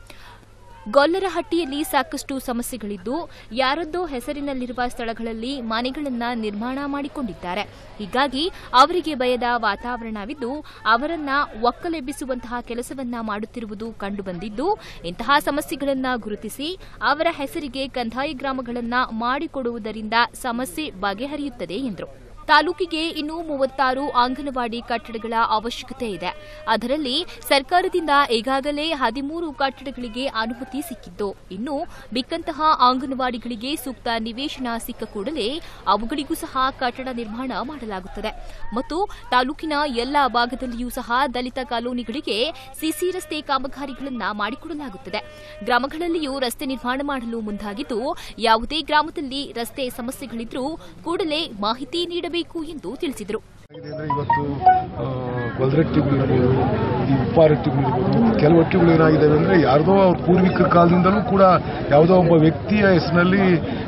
ಗೊಲ್ಲರಹಟ್ಟಿಯಲ್ಲಿ ಸಾಕಷ್ಟು ಸಮಸ್ಯೆಗಳಿದ್ದು ಯಾರದ್ದೋ ಹೆಸರಿನಲ್ಲಿರುವ ಸ್ಥಳಗಳಲ್ಲಿ ಮನೆಗಳನ್ನ ನಿರ್ಮಾಣ ಮಾಡಿಕೊಂಡಿದ್ದಾರೆ ಹೀಗಾಗಿ ಅವರಿಗೆ ಭಯದ ವಾತಾವರಣವಿದ್ದು ಅವರನ್ನ ಒಕ್ಕಲೆಬ್ಬಿಸುವಂತಹ ಕೆಲಸವನ್ನ ಮಾಡುತ್ತಿರುವುದು ಕಂಡುಬಂದಿದ್ದು ಇಂತಹ ಸಮಸ್ಯೆಗಳನ್ನ ಗುರುತಿಸಿ ಅವರ ಹೆಸರಿಗೆ ಕಂದಾಯ ಗ್ರಾಮಗಳನ್ನ ಮಾಡಿಕೊಡುವುದರಿಂದ ಸಮಸ್ಯೆ ಬಗೆಹರಿಯುತ್ತದೆ ಎಂದರು ತಾಲೂಕಿಗೆ ಇನ್ನೂ ಮೂವತ್ತಾರು ಅಂಗನವಾಡಿ ಕಟ್ಟಡಗಳ ಅವಶ್ಯಕತೆ ಇದೆ ಅದರಲ್ಲಿ ಸರ್ಕಾರದಿಂದ ಈಗಾಗಲೇ ಹದಿಮೂರು ಕಟ್ಟಡಗಳಿಗೆ ಅನುಮತಿ ಸಿಕ್ಕಿದ್ದು ಇನ್ನು ಬಿಕ್ಕಂತಹ ಅಂಗನವಾಡಿಗಳಿಗೆ ಸೂಕ್ತ ನಿವೇಶನ ಸಿಕ್ಕ ಕೂಡಲೇ ಅವುಗಳಿಗೂ ಸಹ ಕಟ್ಟಡ ನಿರ್ಮಾಣ ಮಾಡಲಾಗುತ್ತದೆ ಮತ್ತು ತಾಲೂಕಿನ ಎಲ್ಲಾ ಭಾಗದಲ್ಲಿಯೂ ಸಹ ದಲಿತ ಕಾಲೋನಿಗಳಿಗೆ ಸಿಸಿ ರಸ್ತೆ ಕಾಮಗಾರಿಗಳನ್ನು ಮಾಡಿಕೊಡಲಾಗುತ್ತದೆ ಗ್ರಾಮಗಳಲ್ಲಿಯೂ ರಸ್ತೆ ನಿರ್ಮಾಣ ಮಾಡಲು ಮುಂದಾಗಿದ್ದು ಯಾವುದೇ ಗ್ರಾಮದಲ್ಲಿ ರಸ್ತೆ ಸಮಸ್ಯೆಗಳಿದ್ರೂ ಕೂಡಲೇ ಮಾಹಿತಿ ನೀಡಬೇಕು ಎಂದು ತಿಳಿಸಿದರು ಆಗಿದೆ ಅಂದ್ರೆ ಇವತ್ತು ಗೊಲ್ರಟ್ಟಿಗಳಿರ್ಬೋದು ಈ ಉಪ್ಪಾರಟ್ಟಿಗಳಿರ್ಬೋದು ಕೆಲವು ಹಟ್ಟಿಗಳು ಏನಾಗಿದ್ದಾವೆ ಅಂದರೆ ಯಾರ್ದೋ ಅವ್ರ ಪೂರ್ವಿಕರ ಕಾಲದಿಂದಲೂ ಕೂಡ ಯಾವುದೋ ಒಬ್ಬ ವ್ಯಕ್ತಿಯ ಹೆಸರಿನಲ್ಲಿ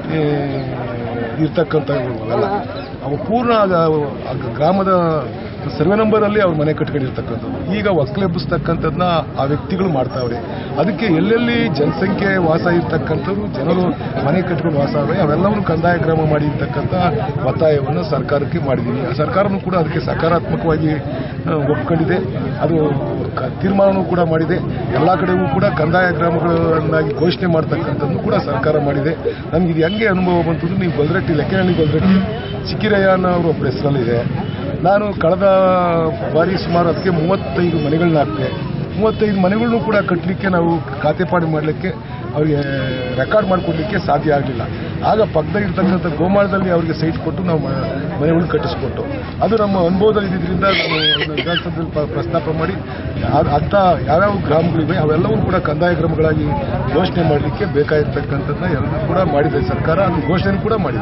ಇರ್ತಕ್ಕಂಥ ಅವೆಲ್ಲ ಅವು ಪೂರ್ಣ ಆ- ಆ ಗ್ರಾಮದ ಸರ್ವೆ ನಂಬರಲ್ಲಿ ಅವ್ರ ಮನೆ ಕಟ್ಕೊಂಡಿರ್ತಕ್ಕಂಥದ್ದು ಈಗ ಒಕ್ಕಲೆಬ್ಬಿಸ್ತಕ್ಕಂಥದ್ದನ್ನ ಆ ವ್ಯಕ್ತಿಗಳು ಮಾಡ್ತಾವ್ರೆ ಅದಕ್ಕೆ ಎಲ್ಲೆಲ್ಲಿ ಜನಸಂಖ್ಯೆ ವಾಸ ಇರ್ತಕ್ಕಂಥವ್ರು ಜನರು ಮನೆ ಕಟ್ಕೊಂಡು ವಾಸ ಆವೆ ಅವೆಲ್ಲವನ್ನು ಕಂದಾಯ ಗ್ರಾಮ ಮಾಡಿರ್ತಕ್ಕಂಥ ಒತ್ತಾಯವನ್ನು ಸರ್ಕಾರಕ್ಕೆ ಮಾಡಿದ್ದೀನಿ ಆ ಸರ್ಕಾರನೂ ಕೂಡ ಅದಕ್ಕೆ ಸಕಾರಾತ್ಮಕವಾಗಿ ಆ, ಒಪ್ಕೊಂಡಿದೆ ಅದು ಕ- ತೀರ್ಮಾನವೂ ಕೂಡ ಮಾಡಿದೆ ಎಲ್ಲ ಕಡೆಗೂ ಕೂಡ ಕಂದಾಯ ಗ್ರಾಮಗಳನ್ನಾಗಿ ಘೋಷಣೆ ಮಾಡ್ತಕ್ಕಂಥದ್ದು ಕೂಡ ಸರ್ಕಾರ ಮಾಡಿದೆ ನಮ್ಗೆ ಇದು ಹೆಂಗೆ ಅನುಭವ ಬಂತಂದ್ರೆ ನೀವು ಗೊಲ್ರಟ್ಟಿ ಲೆಕ್ಕನಹಳ್ಳಿ ಗೊಲ್ರಟ್ಟಿ ಚಿಕ್ಕಿರಯ್ಯ ಅನ್ನೋ ಅವ್ರ ಒಬ್ಬರ ಹೆಸರಲ್ಲಿದೆ ನಾನು ಕಳೆದ ಬಾರಿ ಸುಮಾರು ಅದಕ್ಕೆ ಮೂವತ್ತೈದು ಮನೆಗಳನ್ನ ಹಾಕ್ತೆ ಮೂವತ್ತೈದು ಮನೆಗಳನ್ನು ಕೂಡ ಕಟ್ಟಲಿಕ್ಕೆ ನಾವು ಖಾತೆ ಪಾಡು ಮಾಡಲಿಕ್ಕೆ ಅವರಿಗೆ ರೆಕಾರ್ಡ್ ಮಾಡಿಕೊಡ್ಲಿಕ್ಕೆ ಸಾಧ್ಯ ಆಗಲಿಲ್ಲ ಆಗ ಪಕ್ಕದಾಗಿರ್ತಕ್ಕಂಥ ಗೋಮಾಳದಲ್ಲಿ ಅವರಿಗೆ ಸೈಟ್ ಕೊಟ್ಟು ನಾವು ಮ- ಮನೆಗಳು ಕಟ್ಟಿಸ್ಕೊಟ್ಟು ಅದು ನಮ್ಮ ಅನುಭವದಲ್ಲಿ ಇದ್ದಿದ್ದರಿಂದ ನಾವು ಅದನ್ನ ವಿಧಾನಸಭೆಯಲ್ಲಿ ಪ- ಪ್ರಸ್ತಾಪ ಮಾಡಿ ಯಾ- ಅಂಥ ಯಾವ್ಯಾವ ಗ್ರಾಮಗಳಿವೆ ಅವೆಲ್ಲವೂ ಕೂಡ ಕಂದಾಯ ಗ್ರಾಮಗಳಾಗಿ ಘೋಷಣೆ ಮಾಡಲಿಕ್ಕೆ ಬೇಕಾಗಿರ್ತಕ್ಕಂಥದ್ದನ್ನ ಎಲ್ಲರೂ ಕೂಡ ಮಾಡಿದೆ ಸರ್ಕಾರ ಅದು ಘೋಷಣೆ ಕೂಡ ಮಾಡಿದೆ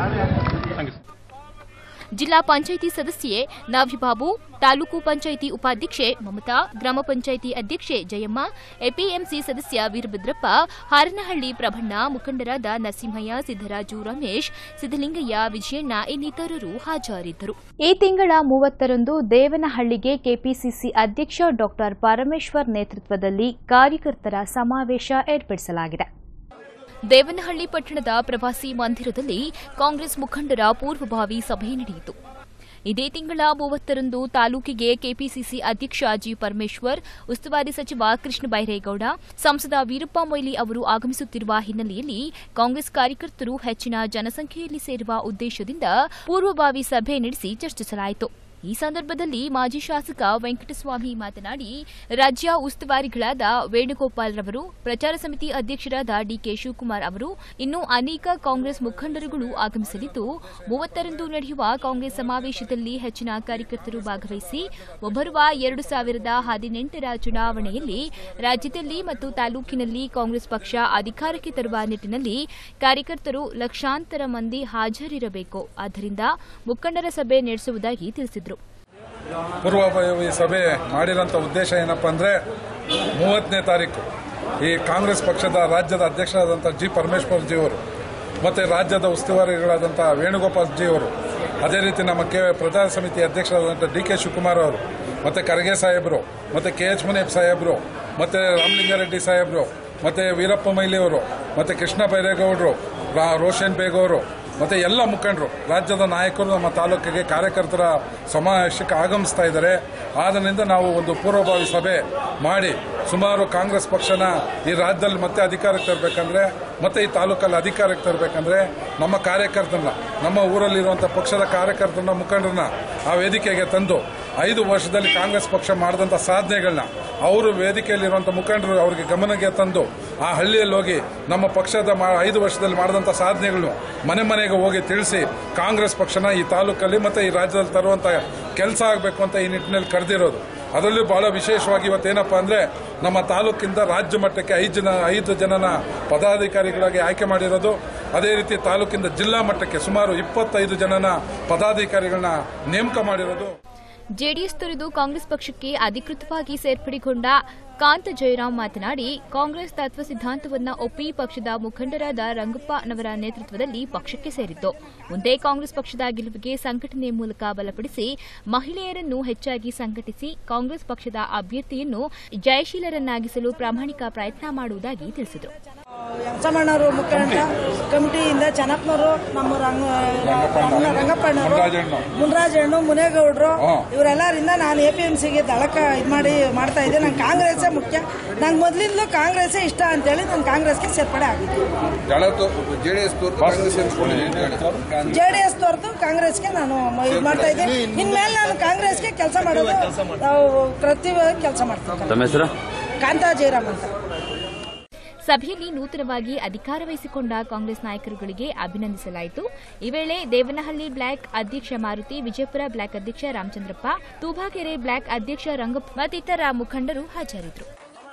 ಜಿಲ್ಲಾ ಪಂಚಾಯಿತಿ ಸದಸ್ಯೆ ನಾವಿಬಾಬು ತಾಲೂಕು ಪಂಚಾಯಿತಿ ಉಪಾಧ್ಯಕ್ಷೆ ಮಮತಾ ಗ್ರಾಮ ಪಂಚಾಯಿತಿ ಅಧ್ಯಕ್ಷೆ ಜಯಮ್ಮ ಎಪಿಎಂಸಿ ಸದಸ್ಯ ವೀರಭದ್ರಪ್ಪ ಹಾರನಹಳ್ಳಿ ಪ್ರಭಣ್ಣ ಮುಖಂಡರಾದ ನರಸಿಂಹಯ್ಯ ಸಿದ್ದರಾಜು ರಮೇಶ್ ಸಿದ್ದಲಿಂಗಯ್ಯ ವಿಜಯಣ್ಣ ಇನ್ನಿತರರು ಹಾಜರಿದ್ದರು ಈ ತಿಂಗಳ ಮೂವತ್ತರಂದು ದೇವನಹಳ್ಳಿಗೆ ಕೆಪಿಸಿಸಿ ಅಧ್ಯಕ್ಷ ಡಾಕ್ಟರ್ ಪರಮೇಶ್ವರ್ ನೇತೃತ್ವದಲ್ಲಿ ಕಾರ್ಯಕರ್ತರ ಸಮಾವೇಶ ಏರ್ಪಡಿಸಲಾಗಿದೆ ದೇವನಹಳ್ಳಿ ಪಟ್ಟಣದ ಪ್ರವಾಸಿ ಮಂದಿರದಲ್ಲಿ ಕಾಂಗ್ರೆಸ್ ಮುಖಂಡರ ಪೂರ್ವಭಾವಿ ಸಭೆ ನಡೆಯಿತು ಇದೇ ತಿಂಗಳ ಮೂವತ್ತರಂದು ತಾಲೂಕಿಗೆ ಕೆಪಿಸಿಸಿ ಅಧ್ಯಕ್ಷ ಜಿ ಪರಮೇಶ್ವರ್ ಉಸ್ತುವಾರಿ ಸಚಿವ ಕೃಷ್ಣ ಬೈರೇಗೌಡ ಸಂಸದ ವೀರಪ್ಪ ಮೊಯ್ಲಿ ಅವರು ಆಗಮಿಸುತ್ತಿರುವ ಹಿನ್ನೆಲೆಯಲ್ಲಿ ಕಾಂಗ್ರೆಸ್ ಕಾರ್ಯಕರ್ತರು ಹೆಚ್ಚಿನ ಜನಸಂಖ್ಯೆಯಲ್ಲಿ ಸೇರುವ ಉದ್ದೇಶದಿಂದ ಪೂರ್ವಭಾವಿ ಸಭೆ ನಡೆಸಿ ಚರ್ಚಿಸಲಾಯಿತು ಈ ಸಂದರ್ಭದಲ್ಲಿ ಮಾಜಿ ಶಾಸಕ ವೆಂಕಟಸ್ವಾಮಿ ಮಾತನಾಡಿ ರಾಜ್ಯ ಉಸ್ತುವಾರಿಗಳಾದ ವೇಣುಗೋಪಾಲ್ ರವರು ಪ್ರಚಾರ ಸಮಿತಿ ಅಧ್ಯಕ್ಷರಾದ ಡಿಕೆ ಶಿವಕುಮಾರ್ ಅವರು ಇನ್ನೂ ಅನೇಕ ಕಾಂಗ್ರೆಸ್ ಮುಖಂಡರುಗಳು ಆಗಮಿಸಲಿದ್ದು ಮೂವತ್ತರಂದು ನಡೆಯುವ ಕಾಂಗ್ರೆಸ್ ಸಮಾವೇಶದಲ್ಲಿ ಹೆಚ್ಚಿನ ಕಾರ್ಯಕರ್ತರು ಭಾಗವಹಿಸಿ ಮುಂಬರುವ ಎರಡು ಸಾವಿರದ ಹದಿನೆಂಟರ ಚುನಾವಣೆಯಲ್ಲಿ ರಾಜ್ಯದಲ್ಲಿ ಮತ್ತು ತಾಲೂಕಿನಲ್ಲಿ ಕಾಂಗ್ರೆಸ್ ಪಕ್ಷ ಅಧಿಕಾರಕ್ಕೆ ತರುವ ನಿಟ್ಟಿನಲ್ಲಿ ಕಾರ್ಯಕರ್ತರು ಲಕ್ಷಾಂತರ ಮಂದಿ ಹಾಜರಿರಬೇಕು ಆದ್ದರಿಂದ ಮುಖಂಡರ ಸಭೆ ನಡೆಸುವುದಾಗಿ ತಿಳಿಸಿದರು ಪೂರ್ವಭಾವಿ ಸಭೆ ಮಾಡಿರೋಂಥ ಉದ್ದೇಶ ಏನಪ್ಪ ಅಂದರೆ ಮೂವತ್ತನೇ ತಾರೀಕು ಈ ಕಾಂಗ್ರೆಸ್ ಪಕ್ಷದ ರಾಜ್ಯದ ಅಧ್ಯಕ್ಷರಾದಂಥ ಜಿ ಪರಮೇಶ್ವರ್ ಜಿಯವರು ಮತ್ತು ರಾಜ್ಯದ ಉಸ್ತುವಾರಿಗಳಾದಂಥ ವೇಣುಗೋಪಾಲ್ ಜಿಯವರು ಅದೇ ರೀತಿ ನಮ್ಮ ಕೆ ಪ್ರಚಾರ ಸಮಿತಿ ಅಧ್ಯಕ್ಷರಾದಂಥ ಡಿ ಕೆ ಶಿವಕುಮಾರ್ ಅವರು ಮತ್ತು ಖರ್ಗೆ ಸಾಹೇಬರು ಮತ್ತು ಕೆ ಎಚ್ ಮುನಿಯಪ್ ಸಾಹೇಬರು ಮತ್ತು ರಾಮಲಿಂಗಾರೆಡ್ಡಿ ಸಾಹೇಬರು ಮತ್ತು ವೀರಪ್ಪ ಮೊಯ್ಲಿ ಅವರು ಮತ್ತು ಕೃಷ್ಣ ಬೈರೇಗೌಡರು ರಾ- ರೋಷನ್ ಬೇಗ್ ಅವರು ಮತ್ತು ಎಲ್ಲ ಮುಖಂಡರು ರಾಜ್ಯದ ನಾಯಕರು ನಮ್ಮ ತಾಲೂಕಿಗೆ ಕಾರ್ಯಕರ್ತರ ಸಮಾವೇಶಕ್ಕೆ ಆಗಮಿಸ್ತಾ ಇದ್ದಾರೆ ಆದ್ದರಿಂದ ನಾವು ಒಂದು ಪೂರ್ವಭಾವಿ ಸಭೆ ಮಾಡಿ ಸುಮಾರು ಕಾಂಗ್ರೆಸ್ ಪಕ್ಷನ ಈ ರಾಜ್ಯದಲ್ಲಿ ಮತ್ತೆ ಅಧಿಕಾರಕ್ಕೆ ತರಬೇಕಂದ್ರೆ ಮತ್ತೆ ಈ ತಾಲೂಕಲ್ಲಿ ಅಧಿಕಾರಕ್ಕೆ ತರಬೇಕಂದ್ರೆ ನಮ್ಮ ಕಾರ್ಯಕರ್ತರನ್ನ ನಮ್ಮ ಊರಲ್ಲಿರುವಂಥ ಪಕ್ಷದ ಕಾರ್ಯಕರ್ತರನ್ನ ಮುಖಂಡರನ್ನ ಆ ವೇದಿಕೆಗೆ ತಂದು ಐದು ವರ್ಷದಲ್ಲಿ ಕಾಂಗ್ರೆಸ್ ಪಕ್ಷ ಮಾಡಿದಂಥ ಸಾಧನೆಗಳನ್ನ ಅವರು ವೇದಿಕೆಯಲ್ಲಿರುವಂಥ ಮುಖಂಡರು ಅವರಿಗೆ ಗಮನಕ್ಕೆ ತಂದು ಆ ಹಳ್ಳಿಯಲ್ಲಿ ಹೋಗಿ ನಮ್ಮ ಪಕ್ಷದ ಮಾ- ಐದು ವರ್ಷದಲ್ಲಿ ಮಾಡಿದಂಥ ಸಾಧನೆಗಳನ್ನು ಮನೆ ಮನೆಗೆ ಹೋಗಿ ತಿಳಿಸಿ ಕಾಂಗ್ರೆಸ್ ಪಕ್ಷನ ಈ ತಾಲೂಕಲ್ಲಿ ಮತ್ತು ಈ ರಾಜ್ಯದಲ್ಲಿ ತರುವಂಥ ಕೆಲಸ ಆಗಬೇಕು ಅಂತ ಈ ನಿಟ್ಟಿನಲ್ಲಿ ಕರೆದಿರೋದು ಅದರಲ್ಲೂ ಬಹಳ ವಿಶೇಷವಾಗಿ ಇವತ್ತೇನಪ್ಪ ಅಂದರೆ ನಮ್ಮ ತಾಲೂಕಿಂದ ರಾಜ್ಯ ಮಟ್ಟಕ್ಕೆ ಐದು ಜನ ಐದು ಜನನ ಪದಾಧಿಕಾರಿಗಳಾಗಿ ಆಯ್ಕೆ ಮಾಡಿರೋದು ಅದೇ ರೀತಿ ತಾಲೂಕಿಂದ ಜಿಲ್ಲಾ ಮಟ್ಟಕ್ಕೆ ಸುಮಾರು ಇಪ್ಪತ್ತೈದು ಜನನ ಪದಾಧಿಕಾರಿಗಳನ್ನ ನೇಮಕ ಮಾಡಿರೋದು ಜೆಡಿಎಸ್ ತೊರೆದು ಕಾಂಗ್ರೆಸ್ ಪಕ್ಷಕ್ಕೆ ಅಧಿಕೃತವಾಗಿ ಸೇರ್ಪಡೆಗೊಂಡ ಕಾಂತ ಜಯರಾಮ್ ಮಾತನಾಡಿ ಕಾಂಗ್ರೆಸ್ ತತ್ವ ಸಿದ್ಧಾಂತವನ್ನ ಒಪ್ಪಿ ಪಕ್ಷದ ಮುಖಂಡರಾದ ರಂಗಪ್ಪನವರ ನೇತೃತ್ವದಲ್ಲಿ ಪಕ್ಷಕ್ಕೆ ಸೇರಿದ್ದು ಮುಂದೆ ಕಾಂಗ್ರೆಸ್ ಪಕ್ಷದ ಗೆಲುವಿಗೆ ಸಂಘಟನೆ ಮೂಲಕ ಬಲಪಡಿಸಿ ಮಹಿಳೆಯರನ್ನು ಹೆಚ್ಚಾಗಿ ಸಂಘಟಿಸಿ ಕಾಂಗ್ರೆಸ್ ಪಕ್ಷದ ಅಭ್ಯರ್ಥಿಯನ್ನು ಜಯಶೀಲರನ್ನಾಗಿಸಲು ಪ್ರಾಮಾಣಿಕ ಪ್ರಯತ್ನ ಮಾಡುವುದಾಗಿ ತಿಳಿಸಿದರು ಯಂಸಮಣ್ಣವರು ಮುಖಂಡ ಕಮಿಟಿಯಿಂದ ಚೆನ್ನಪ್ಪನವರು ನಮ್ಮ ರಂಗ ರಂಗ- ರಂಗಪ್ಪಣ್ಣವರು ಮುನ್ರಾಜಣ್ಣ. ಮುನ್ರಾಜಣ್ಣು ಮುನೇಗೌಡರು ಹಾ. ಇವರೆಲ್ಲರಿಂದ ನಾನು ಎ ಪಿ ಎಂ ಸಿಗೆ ದಳಕ ಇದು ಮಾಡಿ ಮಾಡ್ತಾ ಇದ್ದೆ ನಂಗೆ ಕಾಂಗ್ರೆಸ್ಸೇ ಮುಖ್ಯ ನಂಗೆ ಮೊದಲಿಂದಲೂ ಕಾಂಗ್ರೆಸ್ಸೇ ಇಷ್ಟ ಅಂತೇಳಿ ನಾನು ಕಾಂಗ್ರೆಸ್ಗೆ ಸೇರ್ಪಡೆ ಆಗಿದ್ದೆ ಜೆಡಿಎಸ್ ಜೆ ಡಿ ಎಸ್ ತೊರೆದು ಕಾಂಗ್ರೆಸ್ಗೆ ನಾನು ಇದು ಮಾಡ್ತಾ ಇದ್ದೆ ಇನ್ಮೇಲೆ ನಾನು ಕಾಂಗ್ರೆಸ್ಗೆ ಕೆಲಸ ಮಾಡೋದು ನಾವು ಪ್ರತಿ ಕೆಲಸ ಮಾಡ್ತೀನಿ ತಮ್ಮ ಹೆಸರು ಕಾಂತಾ ಜಯರಾಮ್ ಅಂತ ಸಭೆಯಲ್ಲಿ ನೂತನವಾಗಿ ಅಧಿಕಾರ ವಹಿಸಿಕೊಂಡ ಕಾಂಗ್ರೆಸ್ ನಾಯಕರುಗಳಿಗೆ ಅಭಿನಂದಿಸಲಾಯಿತು ಈ ವೇಳೆ ದೇವನಹಳ್ಳಿ ಬ್ಲಾಕ್ ಅಧ್ಯಕ್ಷ ಮಾರುತಿ ವಿಜಯಪುರ ಬ್ಲಾಕ್ ಅಧ್ಯಕ್ಷ ರಾಮಚಂದ್ರಪ್ಪ ತೂಬಾಕೆರೆ ಬ್ಲಾಕ್ ಅಧ್ಯಕ್ಷ ರಂಗಪ್ಪ ಮತ್ತಿತರ ಮುಖಂಡರು ಹಾಜರಿದ್ದರು